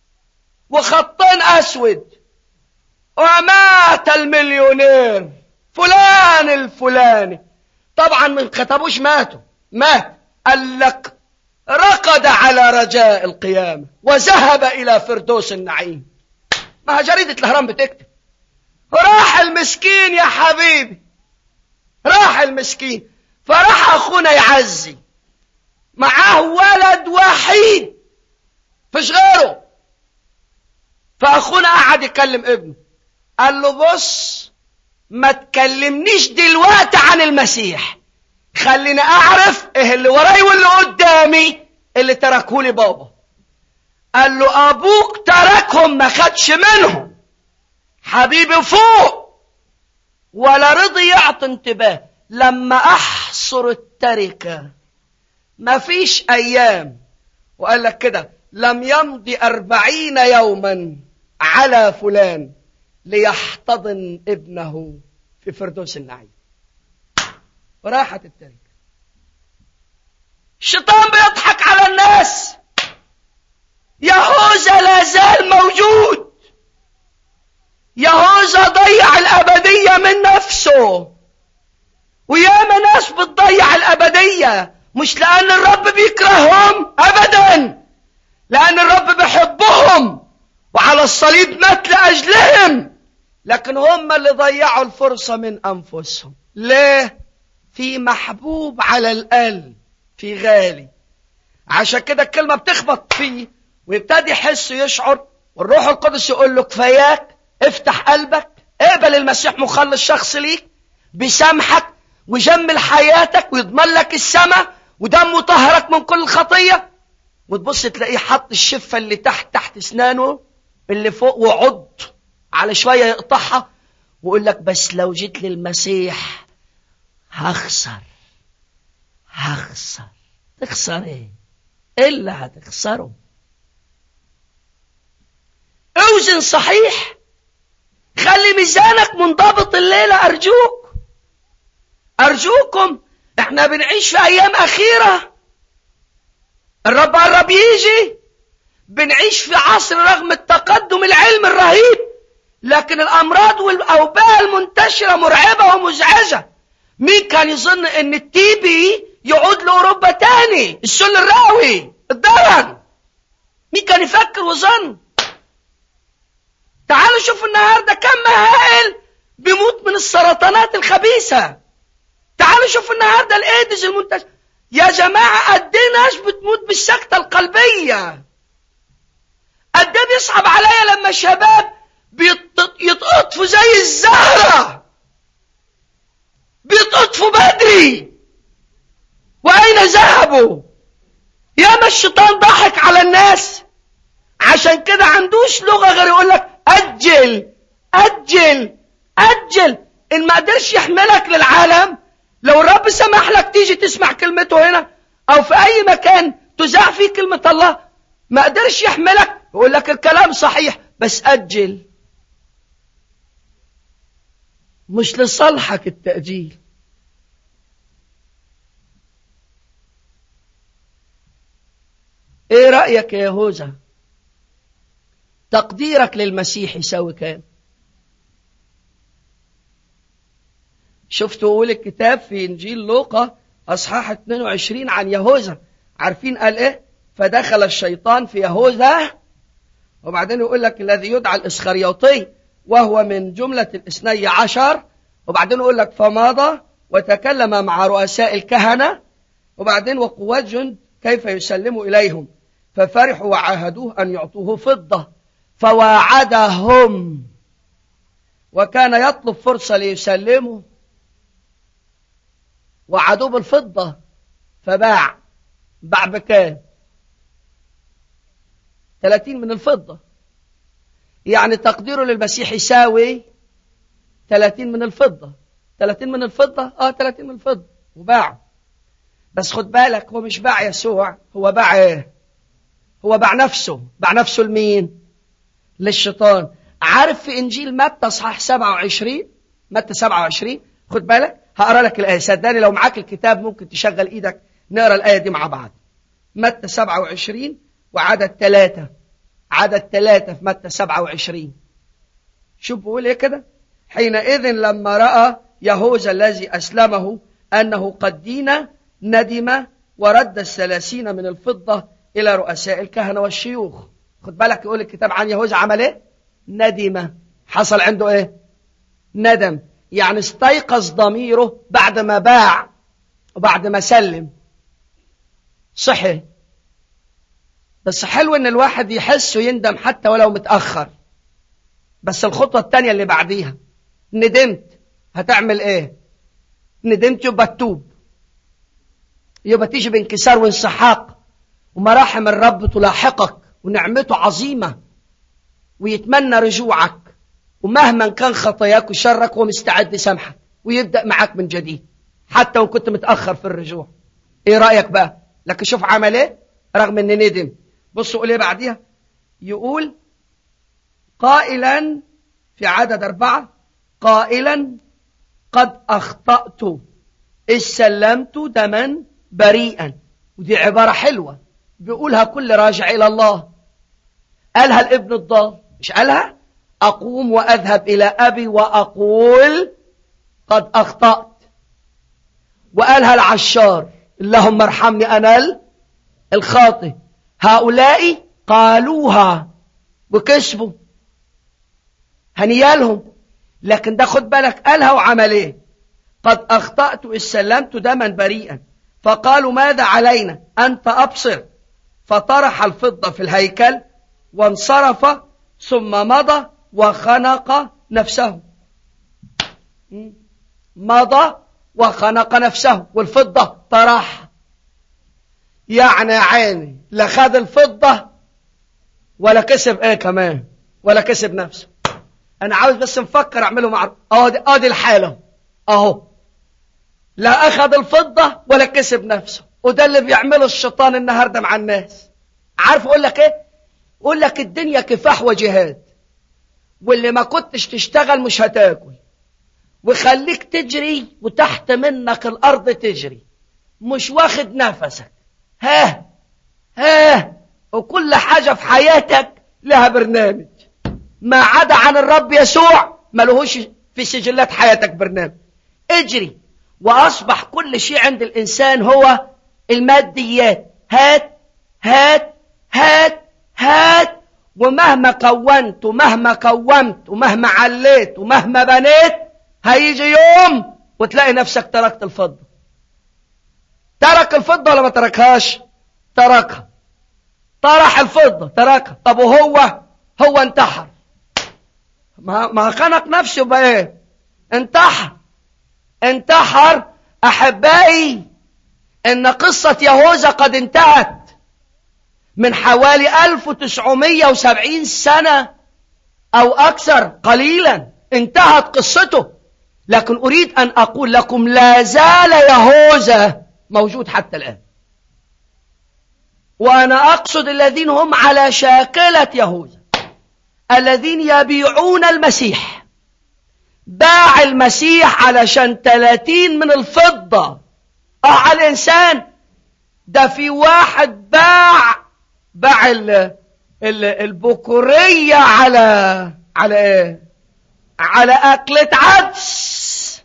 وخطين أسود ومات المليونير فلان الفلاني طبعا ما كتبوش ماتوا مات قال لك رقد على رجاء القيامة وذهب إلى فردوس النعيم ما جريدة الأهرام بتكتب راح المسكين يا حبيبي راح المسكين فراح أخونا يعزي معاه ولد وحيد فيش غيره فأخونا قعد يكلم ابنه قال له بص ما تكلمنيش دلوقتي عن المسيح خليني اعرف ايه اللي وراي واللي قدامي اللي تركهولي بابا قال له ابوك تركهم ما خدش منهم حبيبي فوق ولا رضي يعطي انتباه لما احصر التركة ما فيش ايام وقال لك كده لم يمضي أربعين يوما على فلان ليحتضن ابنه في فردوس النعيم وراحت التركة الشيطان بيضحك على الناس يهوذا لا زال موجود يهوذا ضيع الأبدية من نفسه وياما ناس بتضيع الأبدية مش لأن الرب بيكرههم أبدا لأن الرب بيحبهم وعلى الصليب مات لأجلهم لكن هم اللي ضيعوا الفرصة من أنفسهم ليه؟ في محبوب على القلب في غالي عشان كده الكلمة بتخبط فيه ويبتدي يحس يشعر والروح القدس يقول له كفاياك افتح قلبك اقبل المسيح مخلص شخص ليك بيسامحك ويجمل حياتك ويضمن لك السماء ودمه طهرك من كل خطية وتبص تلاقيه حط الشفة اللي تحت تحت اسنانه اللي فوق وعض على شوية يقطعها ويقول لك بس لو جيت للمسيح هخسر هخسر تخسر ايه الا هتخسره اوزن صحيح خلي ميزانك منضبط الليلة ارجوك ارجوكم احنا بنعيش في ايام اخيرة الرب قرب يجي بنعيش في عصر رغم التقدم العلمي الرهيب لكن الامراض والاوبئة المنتشرة مرعبة ومزعجة مين كان يظن ان التي بي يعود لاوروبا تاني السل الرئوي الضرر مين كان يفكر وظن تعالوا شوفوا النهارده كم هائل بيموت من السرطانات الخبيثه تعالوا شوفوا النهارده الايدز المنتشر يا جماعه قد ايه ناس بتموت بالسكته القلبيه قد ايه بيصعب عليا لما شباب بيتقطفوا زي الزهره بيتقطفوا بدري واين ذهبوا ياما الشيطان ضحك على الناس عشان كده عندوش لغه غير يقول لك اجل اجل اجل ان ما قدرش يحملك للعالم لو الرب سمح لك تيجي تسمع كلمته هنا او في اي مكان تذاع فيه كلمه الله ما قدرش يحملك يقول لك الكلام صحيح بس اجل مش لصالحك التأجيل ايه رأيك يا يهوذا تقديرك للمسيح يساوي كام شفتوا اقول الكتاب في انجيل لوقا اصحاح 22 عن يهوذا عارفين قال ايه فدخل الشيطان في يهوذا وبعدين يقول لك الذي يدعى الاسخريوطي وهو من جملة الاثني عشر وبعدين يقول لك فماضى وتكلم مع رؤساء الكهنة وبعدين وقوات جند كيف يسلموا إليهم ففرحوا وعاهدوه أن يعطوه فضة فواعدهم وكان يطلب فرصة ليسلمه وعدوه بالفضة فباع باع بكام 30 من الفضة يعني تقديره للمسيح يساوي 30 من الفضة 30 من الفضة اه 30 من الفضة وباع بس خد بالك هو مش باع يسوع هو باع ايه هو باع نفسه باع نفسه لمين للشيطان عارف في انجيل متى اصحاح 27 متى 27 خد بالك هقرا لك الايه صدقني لو معاك الكتاب ممكن تشغل ايدك نقرا الايه دي مع بعض متى 27 وعدد ثلاثة عدد ثلاثة في متى 27 شوف بيقول ايه كده حينئذ لما راى يهوذا الذي اسلمه انه قد دين ندم ورد الثلاثين من الفضه الى رؤساء الكهنه والشيوخ خد بالك يقول الكتاب عن يهوذا عمل ايه ندم حصل عنده ايه ندم يعني استيقظ ضميره بعد ما باع وبعد ما سلم صحي بس حلو ان الواحد يحس ويندم حتى ولو متاخر بس الخطوه الثانيه اللي بعديها ندمت هتعمل ايه ندمت يبقى تتوب يبقى تيجي بانكسار وانسحاق ومراحم الرب تلاحقك ونعمته عظيمة ويتمنى رجوعك ومهما كان خطاياك وشرك هو مستعد يسامحك ويبدأ معك من جديد حتى وان كنت متأخر في الرجوع ايه رأيك بقى لكن شوف عمل ايه رغم ان ندم بصوا قول ايه بعديها يقول قائلا في عدد أربعة قائلا قد أخطأت استلمت دما بريئا ودي عبارة حلوة بيقولها كل راجع إلى الله قالها الابن الضال مش قالها أقوم وأذهب إلى أبي وأقول قد أخطأت وقالها العشار اللهم ارحمني أنا الخاطئ هؤلاء قالوها وكسبوا هنيالهم لكن ده خد بالك قالها وعمل ايه قد أخطأت استلمت دما بريئا فقالوا ماذا علينا أنت أبصر فطرح الفضة في الهيكل وانصرف ثم مضى وخنق نفسه مضى وخنق نفسه والفضة طرح يعني عيني لا خد الفضة ولا كسب ايه كمان ولا كسب نفسه انا عاوز بس نفكر اعمله مع اه دي, اه دي الحالة اهو لا اخذ الفضة ولا كسب نفسه وده اللي بيعمله الشيطان النهاردة مع الناس عارف اقول لك ايه اقول لك الدنيا كفاح وجهاد واللي ما كنتش تشتغل مش هتاكل وخليك تجري وتحت منك الارض تجري مش واخد نفسك ها ها وكل حاجة في حياتك لها برنامج ما عدا عن الرب يسوع ما لهوش في سجلات حياتك برنامج اجري وأصبح كل شيء عند الإنسان هو الماديات هات هات هات هات ومهما كونت ومهما كومت ومهما عليت ومهما بنيت هيجي يوم وتلاقي نفسك تركت الفضة ترك الفضة ولا ما تركهاش تركها طرح الفضة تركها طب وهو هو انتحر ما ما خنق نفسه بايه انتحر انتحر احبائي ان قصة يهوذا قد انتهت من حوالي 1970 سنة او اكثر قليلا انتهت قصته لكن اريد ان اقول لكم لا زال يهوذا موجود حتى الان وانا اقصد الذين هم على شاكلة يهوذا الذين يبيعون المسيح باع المسيح علشان 30 من الفضة اه على الانسان ده في واحد باع باع ال ال البكورية على على ايه على اكلة عدس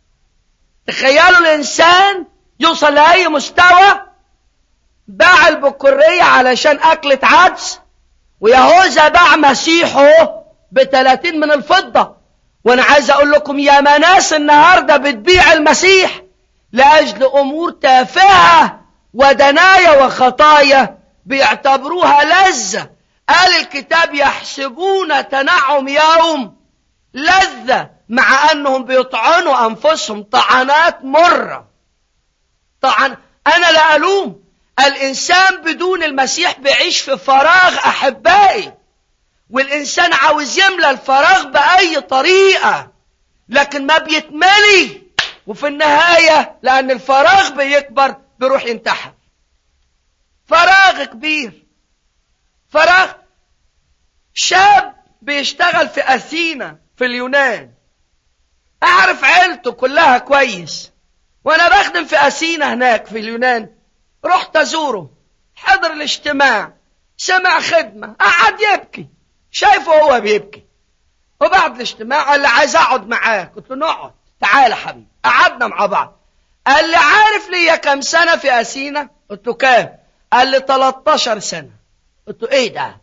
تخيلوا الانسان يوصل لاي مستوى باع البكورية علشان اكلة عدس ويهوذا باع مسيحه بثلاثين من الفضة وانا عايز اقول لكم يا مناس النهاردة بتبيع المسيح لأجل أمور تافهة ودنايا وخطايا بيعتبروها لذة قال الكتاب يحسبون تنعم يوم لذة مع أنهم بيطعنوا أنفسهم طعنات مرة طعن أنا لا ألوم الإنسان بدون المسيح بيعيش في فراغ أحبائي والإنسان عاوز يملى الفراغ بأي طريقة لكن ما بيتملي وفي النهاية لأن الفراغ بيكبر بيروح ينتحر فراغ كبير فراغ شاب بيشتغل في أثينا في اليونان أعرف عيلته كلها كويس وأنا بخدم في أثينا هناك في اليونان رحت أزوره حضر الاجتماع سمع خدمة قعد يبكي شايفه هو بيبكي وبعد الاجتماع قال لي عايز اقعد معاك قلت له نقعد تعالى حبيبي قعدنا مع بعض قال لي عارف ليا كم سنة في أثينا قلت له كام قال لي 13 سنة قلت له ايه ده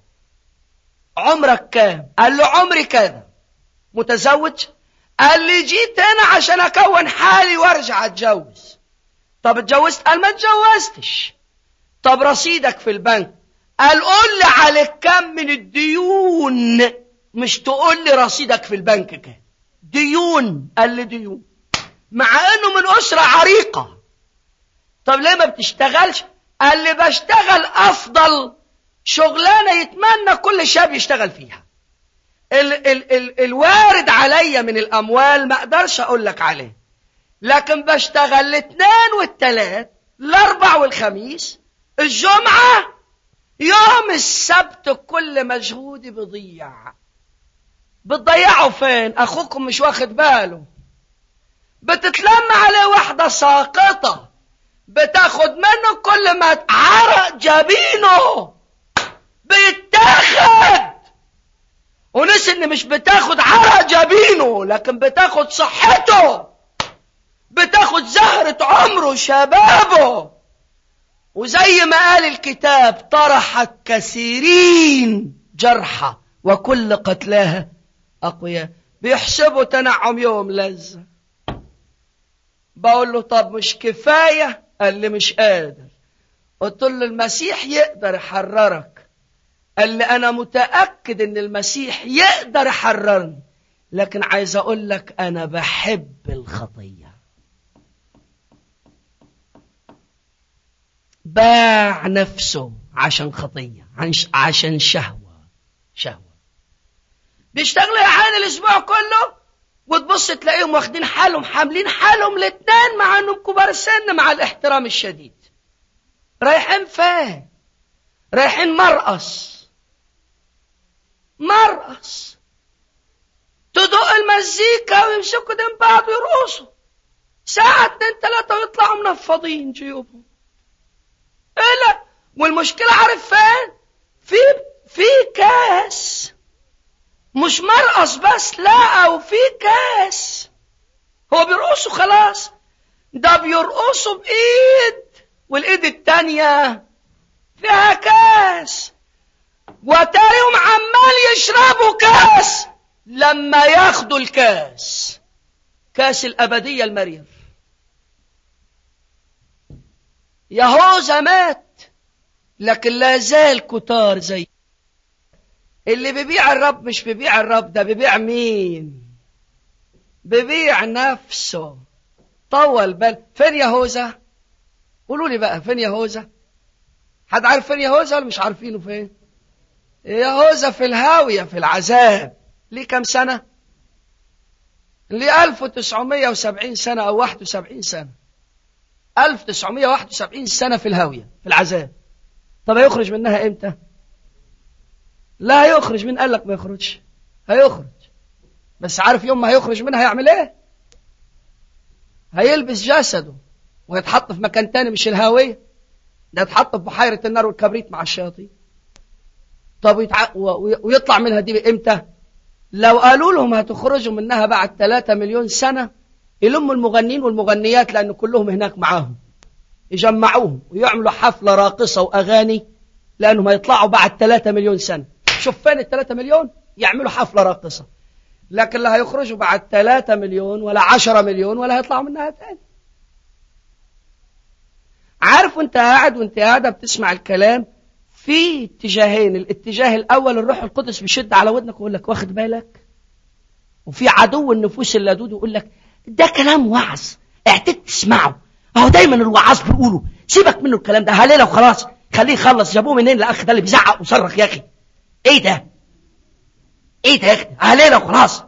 عمرك كام قال له عمري كذا متزوج قال لي جيت هنا عشان اكون حالي وارجع اتجوز طب اتجوزت قال ما اتجوزتش طب رصيدك في البنك قال قول لي عليك كم من الديون مش تقول لي رصيدك في البنك كام ديون قال لي ديون مع انه من اسرة عريقة طب ليه ما بتشتغلش قال لي بشتغل افضل شغلانه يتمنى كل شاب يشتغل فيها ال ال ال الوارد عليا من الاموال ما اقدرش اقول لك عليه لكن بشتغل الاثنين والثلاث الاربع والخميس الجمعه يوم السبت كل مجهودي بضيع بتضيعه فين اخوكم مش واخد باله بتتلم عليه واحدة ساقطة بتاخد منه كل ما عرق جبينه بيتاخد ونسي ان مش بتاخد عرق جبينه لكن بتاخد صحته بتاخد زهرة عمره شبابه وزي ما قال الكتاب طرح كثيرين جرحى وكل قتلاها أقوياء بيحسبوا تنعم يوم لذة بقول له طب مش كفاية قال لي مش قادر قلت له المسيح يقدر يحررك قال لي أنا متأكد إن المسيح يقدر يحررني لكن عايز أقول لك أنا بحب الخطية باع نفسه عشان خطية عشان شهوة شهوة بيشتغلوا يا عيني الأسبوع كله وتبص تلاقيهم واخدين حالهم حاملين حالهم الاثنين مع انهم كبار السن مع الاحترام الشديد رايحين فين رايحين مرقص مرقص تدق المزيكا ويمسكوا دين بعض ويرقصوا ساعة اتنين تلاتة ويطلعوا منفضين جيوبهم ايه لا والمشكلة عارف فين في في كاس مش مرقص بس لا وفي كاس هو بيرقصوا خلاص ده بيرقصوا بايد والايد التانية فيها كاس وتاريهم عمال يشربوا كاس لما ياخدوا الكاس كاس الأبدية المريم يهوذا مات لكن لا زال كتار زي اللي بيبيع الرب مش بيبيع الرب ده بيبيع مين بيبيع نفسه طول بال فين يهوذا قولوا لي بقى فين يهوذا حد عارف فين يهوذا ولا مش عارفينه فين يهوذا في الهاوية في العذاب ليه كم سنة ليه 1970 سنة أو 71 سنة 1971 سنة في الهاوية في العذاب طب هيخرج منها امتى لا هيخرج من قال لك ما يخرجش هيخرج بس عارف يوم ما هيخرج منها هيعمل ايه هيلبس جسده ويتحط في مكان تاني مش الهاوية ده يتحط في بحيرة النار والكبريت مع الشياطين طب ويتع... ويطلع منها دي امتى لو قالوا لهم هتخرجوا منها بعد 3 مليون سنة يلموا المغنيين والمغنيات لأن كلهم هناك معاهم يجمعوهم ويعملوا حفلة راقصة وأغاني لأنهم هيطلعوا بعد 3 مليون سنة شوف فين ال 3 مليون يعملوا حفلة راقصة لكن لا هيخرجوا بعد 3 مليون ولا 10 مليون ولا هيطلعوا منها تاني عارف وانت قاعد وانت قاعدة بتسمع الكلام في اتجاهين الاتجاه الاول الروح القدس بيشد على ودنك ويقول لك واخد بالك وفي عدو النفوس اللدود يقول لك ده كلام وعظ اعتد تسمعه اهو دايما الوعاظ بيقولوا سيبك منه الكلام ده هليله وخلاص خليه يخلص جابوه منين الاخ ده اللي بيزعق وصرخ يا اخي ايه ده ايه ده يا اخي هليله وخلاص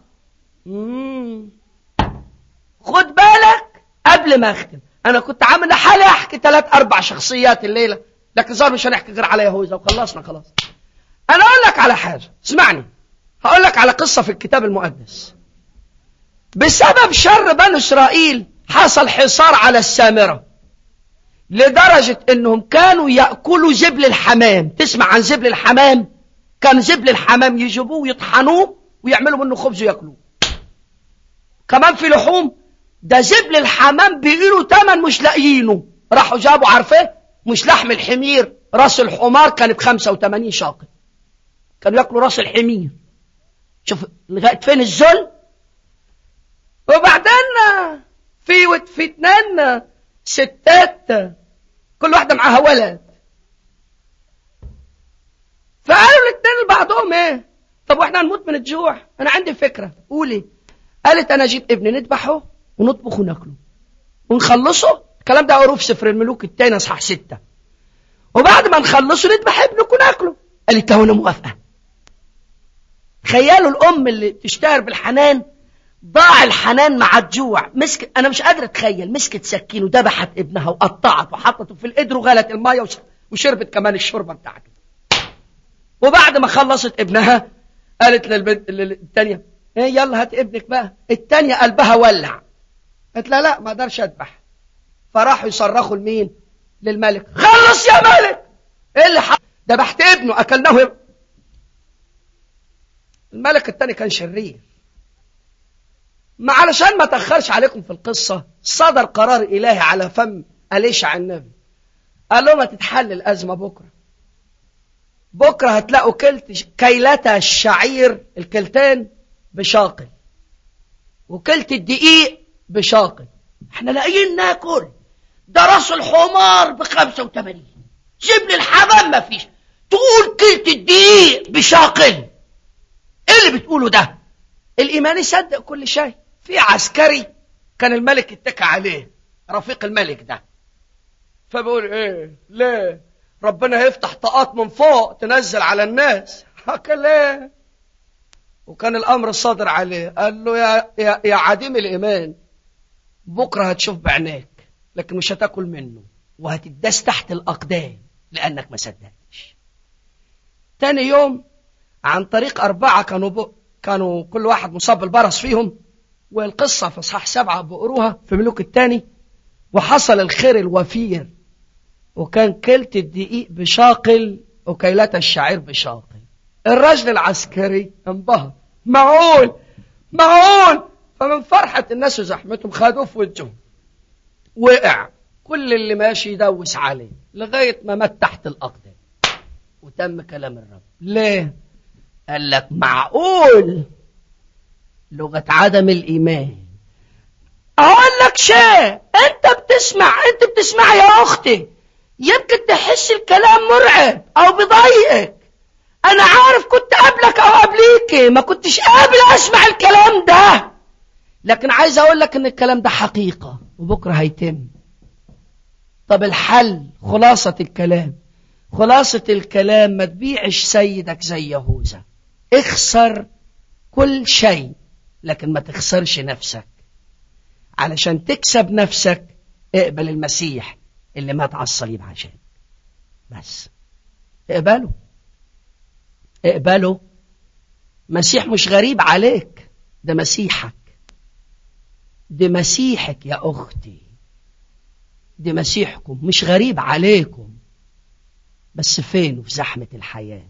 خد بالك قبل ما اختم انا كنت عامل حالي احكي ثلاث اربع شخصيات الليله لكن صار مش هنحكي غير على يهوذا وخلصنا خلاص انا اقول لك على حاجه اسمعني هقول لك على قصه في الكتاب المقدس بسبب شر بنو اسرائيل حصل حصار على السامره لدرجه انهم كانوا ياكلوا زبل الحمام تسمع عن زبل الحمام كان زبل الحمام يجيبوه ويطحنوه ويعملوا منه خبز وياكلوه كمان في لحوم ده زبل الحمام بيقولوا تمن مش لاقيينه راحوا جابوا عارفه مش لحم الحمير راس الحمار كان ب 85 شاقل كانوا ياكلوا راس الحمير شوف لغايه فين الذل وبعدين في في اتنين ستات كل واحده معاها ولد فقالوا الاثنين لبعضهم ايه طب واحنا هنموت من الجوع انا عندي فكره قولي قالت انا اجيب ابني نذبحه ونطبخه وناكله ونخلصه الكلام ده قروه في سفر الملوك الثاني اصحاح ستة وبعد ما نخلصه نذبح ابنك وناكله قالت له انا موافقه تخيلوا الام اللي تشتهر بالحنان ضاع الحنان مع الجوع مسك انا مش قادر اتخيل مسكت سكين وذبحت ابنها وقطعت وحطته في القدر وغلت الميه وش- وشربت كمان الشوربه بتاعته وبعد ما خلصت ابنها قالت للبنت الثانيه ايه يلا هات ابنك بقى الثانيه قلبها ولع قالت لا لا ما اقدرش اذبح فراحوا يصرخوا لمين للملك خلص يا ملك ايه اللي حصل ذبحت ابنه اكلناه الملك الثاني كان شرير ما علشان ما تأخرش عليكم في القصة صدر قرار إلهي على فم أليشع النبي قال لهم هتتحل الأزمة بكرة بكرة هتلاقوا كلت كيلتا الشعير الكلتين بشاقل وكلت الدقيق بشاقل احنا لاقيين ناكل ده راس الحمار ب 85 جيب لي الحمام ما فيش تقول كلت الدقيق بشاقل ايه اللي بتقوله ده الايمان يصدق كل شيء في عسكري كان الملك اتكى عليه رفيق الملك ده فبقول ايه ليه ربنا هيفتح طاقات من فوق تنزل على الناس حكى ليه وكان الامر صادر عليه قال له يا, يا, يا عديم الايمان بكره هتشوف بعينيك لكن مش هتاكل منه وهتداس تحت الاقدام لانك ما صدقتش تاني يوم عن طريق أربعة كانوا ب... كانوا كل واحد مصاب بالبرص فيهم والقصة في إصحاح سبعة بقروها في ملوك الثاني وحصل الخير الوفير وكان كلت الدقيق بشاقل وكيلة الشعير بشاقل الرجل العسكري انبهر معقول معقول فمن فرحة الناس وزحمتهم خدوه في وجههم وقع كل اللي ماشي يدوس عليه لغاية ما مات تحت الأقدام وتم كلام الرب ليه قال لك معقول لغة عدم الإيمان أقول لك شيء أنت بتسمع أنت بتسمع يا أختي يمكن تحس الكلام مرعب أو بضايقك أنا عارف كنت قبلك أو قبليك ما كنتش قابل أسمع الكلام ده لكن عايز أقول لك إن الكلام ده حقيقة وبكرة هيتم طب الحل خلاصة الكلام خلاصة الكلام ما تبيعش سيدك زي يهوذا اخسر كل شيء لكن ما تخسرش نفسك علشان تكسب نفسك اقبل المسيح اللي مات على الصليب عشان بس اقبله اقبله مسيح مش غريب عليك ده مسيحك ده مسيحك يا أختي ده مسيحكم مش غريب عليكم بس فين في زحمة الحياة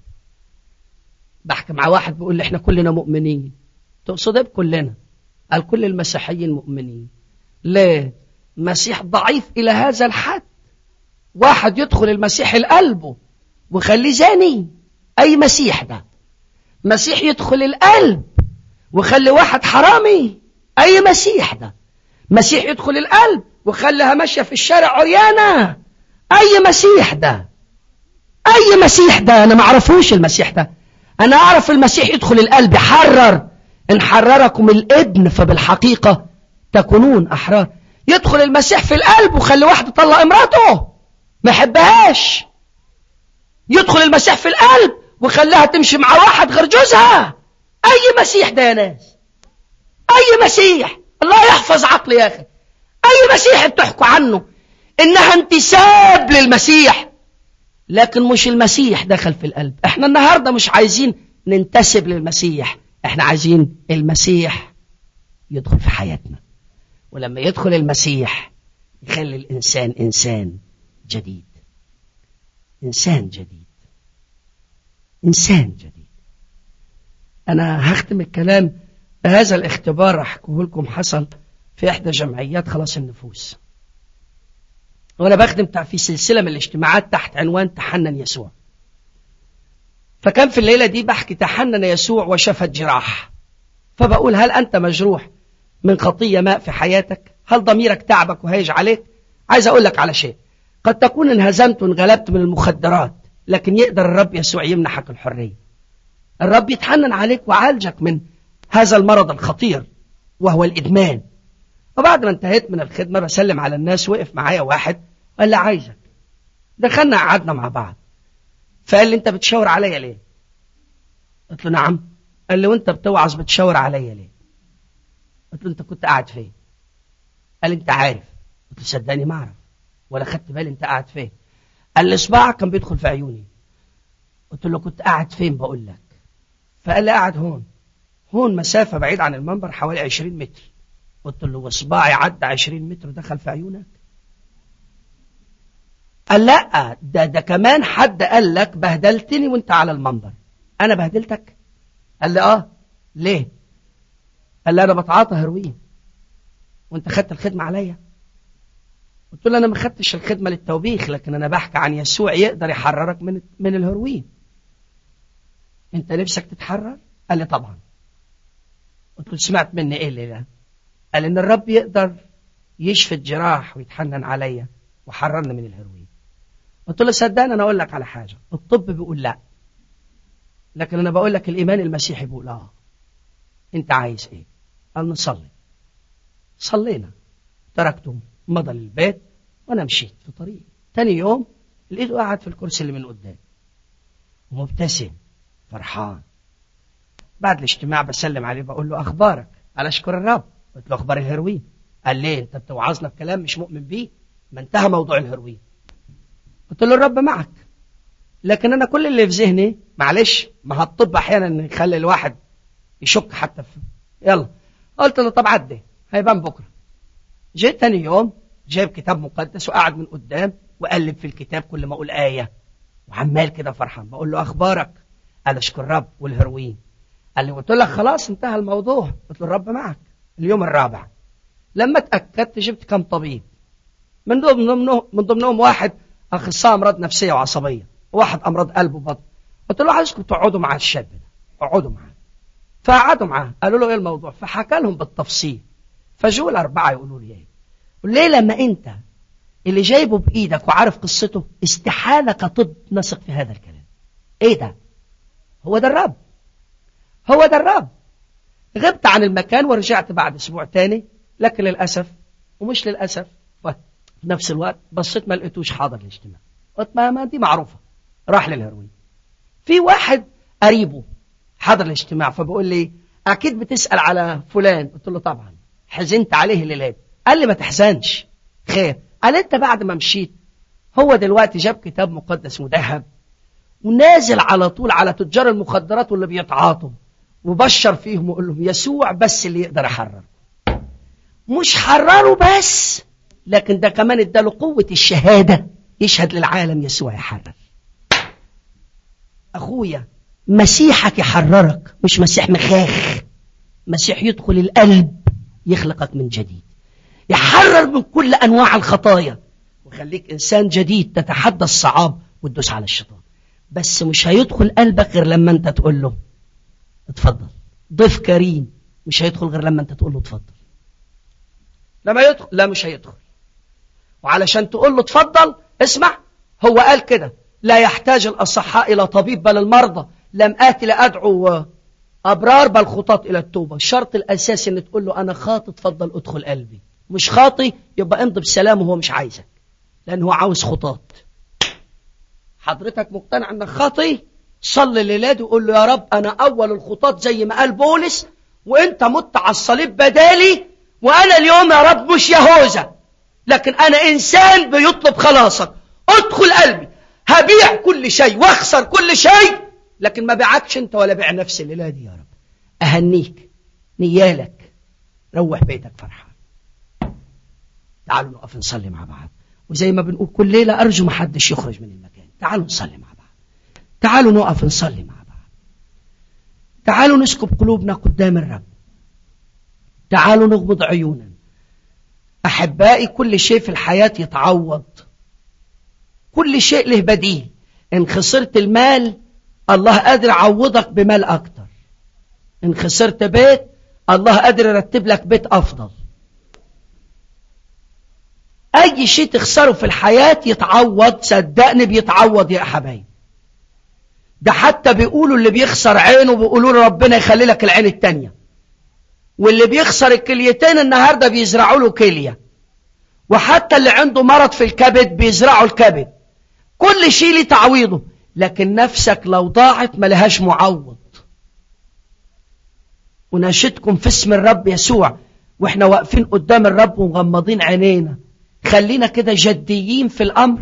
بحكي مع واحد بيقول لي احنا كلنا مؤمنين تقصد ايه بكلنا قال كل المسيحيين مؤمنين ليه مسيح ضعيف إلى هذا الحد واحد يدخل المسيح لقلبه ويخليه زاني أي مسيح ده مسيح يدخل القلب ويخلي واحد حرامي أي مسيح ده مسيح يدخل القلب ويخليها ماشية في الشارع عريانة أي مسيح ده أي مسيح ده أنا ما أعرفوش المسيح ده أنا أعرف المسيح يدخل القلب يحرر إن حرركم الابن فبالحقيقة تكونون أحرار يدخل المسيح في القلب وخلي واحد يطلق امراته ما يحبهاش يدخل المسيح في القلب وخليها تمشي مع واحد غير جوزها أي مسيح ده يا ناس أي مسيح الله يحفظ عقلي يا أخي أي مسيح بتحكوا عنه إنها انتساب للمسيح لكن مش المسيح دخل في القلب احنا النهاردة مش عايزين ننتسب للمسيح احنا عايزين المسيح يدخل في حياتنا ولما يدخل المسيح يخلي الإنسان إنسان جديد إنسان جديد إنسان جديد أنا هختم الكلام بهذا الاختبار أحكيه لكم حصل في إحدى جمعيات خلاص النفوس وأنا بخدم في سلسلة من الاجتماعات تحت عنوان تحنن يسوع فكان في الليلة دي بحكي تحنن يسوع وشفى الجراح فبقول هل أنت مجروح من خطية ماء في حياتك هل ضميرك تعبك وهيج عليك عايز أقول لك على شيء قد تكون انهزمت وانغلبت من المخدرات لكن يقدر الرب يسوع يمنحك الحرية الرب يتحنن عليك وعالجك من هذا المرض الخطير وهو الإدمان وبعد ما انتهيت من الخدمة بسلم على الناس وقف معايا واحد قال لي عايزك دخلنا قعدنا مع بعض فقال لي انت بتشاور عليا ليه قلت له نعم قال لي وانت بتوعظ بتشاور عليا ليه قلت له انت كنت قاعد فين قال لي انت عارف قلت له صدقني ما اعرف ولا خدت بالي انت قاعد فين قال لي صباعك كان بيدخل في عيوني قلت له كنت قاعد فين بقول لك فقال لي قاعد هون هون مسافة بعيد عن المنبر حوالي 20 متر قلت له وصباعي عدى 20 متر ودخل في عيونك قال لا ده ده كمان حد قال لك بهدلتني وانت على المنبر انا بهدلتك قال لي اه ليه قال لي انا بتعاطى هيروين وانت خدت الخدمة عليا قلت له انا ما خدتش الخدمة للتوبيخ لكن انا بحكي عن يسوع يقدر يحررك من من الهيروين انت نفسك تتحرر قال لي طبعا قلت له سمعت مني ايه اللي ده قال ان الرب يقدر يشفي الجراح ويتحنن عليا وحررني من الهيروين قلت له صدقني انا اقول لك على حاجه الطب بيقول لا لكن انا بقول لك الايمان المسيحي بيقول اه انت عايز ايه قال نصلي صلينا تركته مضى للبيت وانا مشيت في طريق تاني يوم لقيته قاعد في الكرسي اللي من قدام ومبتسم فرحان بعد الاجتماع بسلم عليه بقول له اخبارك على اشكر الرب قلت له اخبار الهيروين قال ليه انت بتوعظنا بكلام مش مؤمن بيه ما انتهى موضوع الهيروين قلت له الرب معك لكن انا كل اللي في ذهني معلش ما هالطب احيانا يخلي الواحد يشك حتى في يلا قلت له طب عدي هيبان بكره جيت تاني يوم جايب كتاب مقدس وقعد من قدام وقلب في الكتاب كل ما اقول ايه وعمال كده فرحان بقول له اخبارك قال اشكر الرب والهيروين قال لي قلت لك خلاص انتهى الموضوع قلت له الرب معك اليوم الرابع لما اتاكدت جبت كم طبيب من ضمنهم من ضمنهم واحد اخصائي امراض نفسيه وعصبيه وواحد امراض قلب وبطن قلت له عايزكم تقعدوا مع الشاب ده اقعدوا معاه فقعدوا معاه قالوا له ايه الموضوع فحكى لهم بالتفصيل فجوا الاربعه يقولوا لي ايه ليه لما انت اللي جايبه بايدك وعارف قصته استحاله كطب نثق في هذا الكلام ايه ده هو ده الرب هو ده الرب غبت عن المكان ورجعت بعد اسبوع تاني لكن للاسف ومش للاسف في نفس الوقت بصيت ما لقيتوش حاضر الاجتماع قلت ما, ما دي معروفه راح للهروين في واحد قريبه حضر الاجتماع فبقول لي اكيد بتسال على فلان قلت له طبعا حزنت عليه الليلات قال لي ما تحزنش خير قال انت بعد ما مشيت هو دلوقتي جاب كتاب مقدس مذهب ونازل على طول على تجار المخدرات واللي بيتعاطوا وبشر فيهم وقول لهم يسوع بس اللي يقدر يحرر مش حرره بس لكن ده كمان اداله قوة الشهادة يشهد للعالم يسوع يحرر أخويا مسيحك يحررك مش مسيح مخاخ مسيح يدخل القلب يخلقك من جديد يحرر من كل أنواع الخطايا ويخليك إنسان جديد تتحدى الصعاب وتدوس على الشيطان بس مش هيدخل قلبك غير لما أنت تقول له اتفضل ضيف كريم مش هيدخل غير لما أنت تقول له اتفضل لما يدخل لا مش هيدخل وعلشان تقول له اتفضل اسمع هو قال كده لا يحتاج الأصحاء إلى طبيب بل المرضى لم آتي لأدعو أبرار بل خطاط إلى التوبة الشرط الأساسي أن تقول له أنا خاطي اتفضل ادخل قلبي مش خاطي يبقى امضي بسلام وهو مش عايزك لأنه هو عاوز خطاط حضرتك مقتنع أنك خاطي صلي الليلة دي وقول له يا رب أنا أول الخطاط زي ما قال بولس وأنت مت على الصليب بدالي وأنا اليوم يا رب مش يهوذا لكن أنا إنسان بيطلب خلاصك ادخل قلبي هبيع كل شيء واخسر كل شيء لكن ما بيعكش انت ولا بيع نفسي الليلة دي يا رب أهنيك نيالك روح بيتك فرحان تعالوا نقف نصلي مع بعض وزي ما بنقول كل ليلة أرجو ما حدش يخرج من المكان تعالوا نصلي مع بعض تعالوا نقف نصلي مع بعض تعالوا نسكب قلوبنا قدام الرب تعالوا نغمض عيونا أحبائي كل شيء في الحياة يتعوض كل شيء له بديل إن خسرت المال الله قادر يعوضك بمال أكتر إن خسرت بيت الله قادر يرتب لك بيت أفضل أي شيء تخسره في الحياة يتعوض صدقني بيتعوض يا حبايب ده حتى بيقولوا اللي بيخسر عينه بيقولوا له ربنا يخلي لك العين التانية واللي بيخسر الكليتين النهاردة بيزرعوا له كلية وحتى اللي عنده مرض في الكبد بيزرعوا الكبد كل شيء ليه تعويضه لكن نفسك لو ضاعت ما لهاش معوض وناشدكم في اسم الرب يسوع واحنا واقفين قدام الرب ومغمضين عينينا خلينا كده جديين في الامر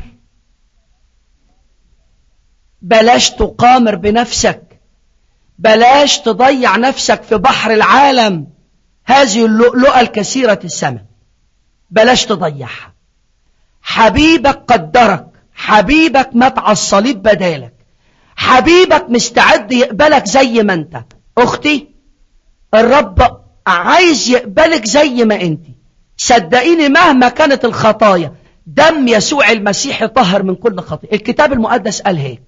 بلاش تقامر بنفسك بلاش تضيع نفسك في بحر العالم هذه اللؤلؤة الكثيرة الثمن بلاش تضيعها حبيبك قدرك حبيبك مات على الصليب بدالك حبيبك مستعد يقبلك زي ما انت اختي الرب عايز يقبلك زي ما انت صدقيني مهما كانت الخطايا دم يسوع المسيح طهر من كل خطيئة الكتاب المقدس قال هيك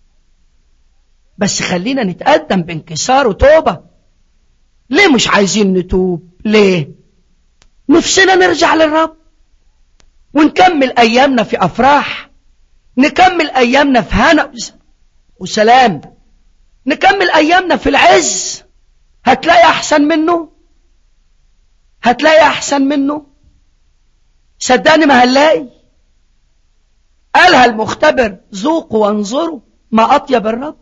بس خلينا نتقدم بانكسار وتوبة ليه مش عايزين نتوب ليه نفسنا نرجع للرب ونكمل أيامنا في أفراح نكمل أيامنا في هنا وسلام نكمل أيامنا في العز هتلاقي أحسن منه هتلاقي أحسن منه صدقني ما هنلاقي قالها المختبر ذوقوا وانظروا ما أطيب الرب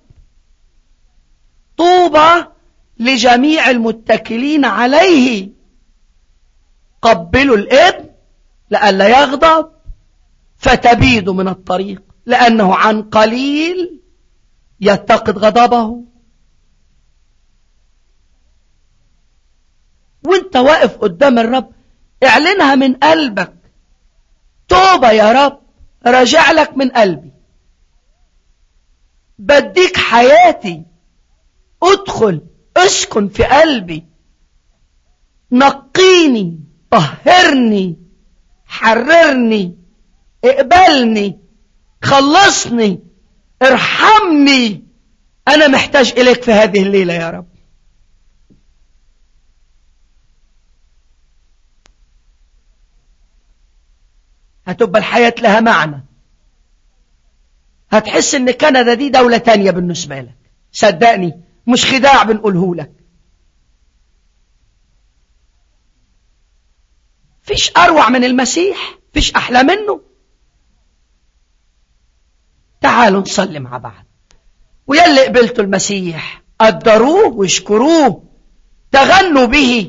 طوبى لجميع المتكلين عليه قبلوا الابن لئلا يغضب فتبيدوا من الطريق لأنه عن قليل يتقد غضبه وانت واقف قدام الرب اعلنها من قلبك توبة يا رب رجع لك من قلبي بديك حياتي ادخل اسكن في قلبي نقيني طهرني حررني اقبلني خلصني ارحمني انا محتاج اليك في هذه الليلة يا رب هتبقى الحياة لها معنى هتحس ان كندا دي دولة تانية بالنسبة لك صدقني مش خداع بنقوله لك فيش أروع من المسيح فيش أحلى منه تعالوا نصلي مع بعض ويلي قبلتوا المسيح قدروه واشكروه تغنوا به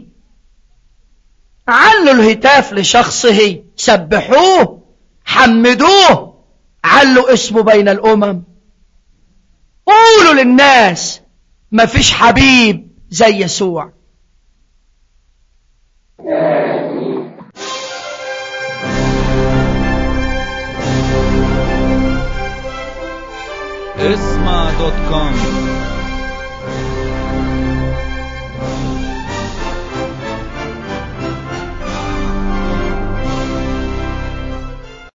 علوا الهتاف لشخصه سبحوه حمدوه علوا اسمه بين الأمم قولوا للناس ما فيش حبيب زي يسوع اسمع دوت كوم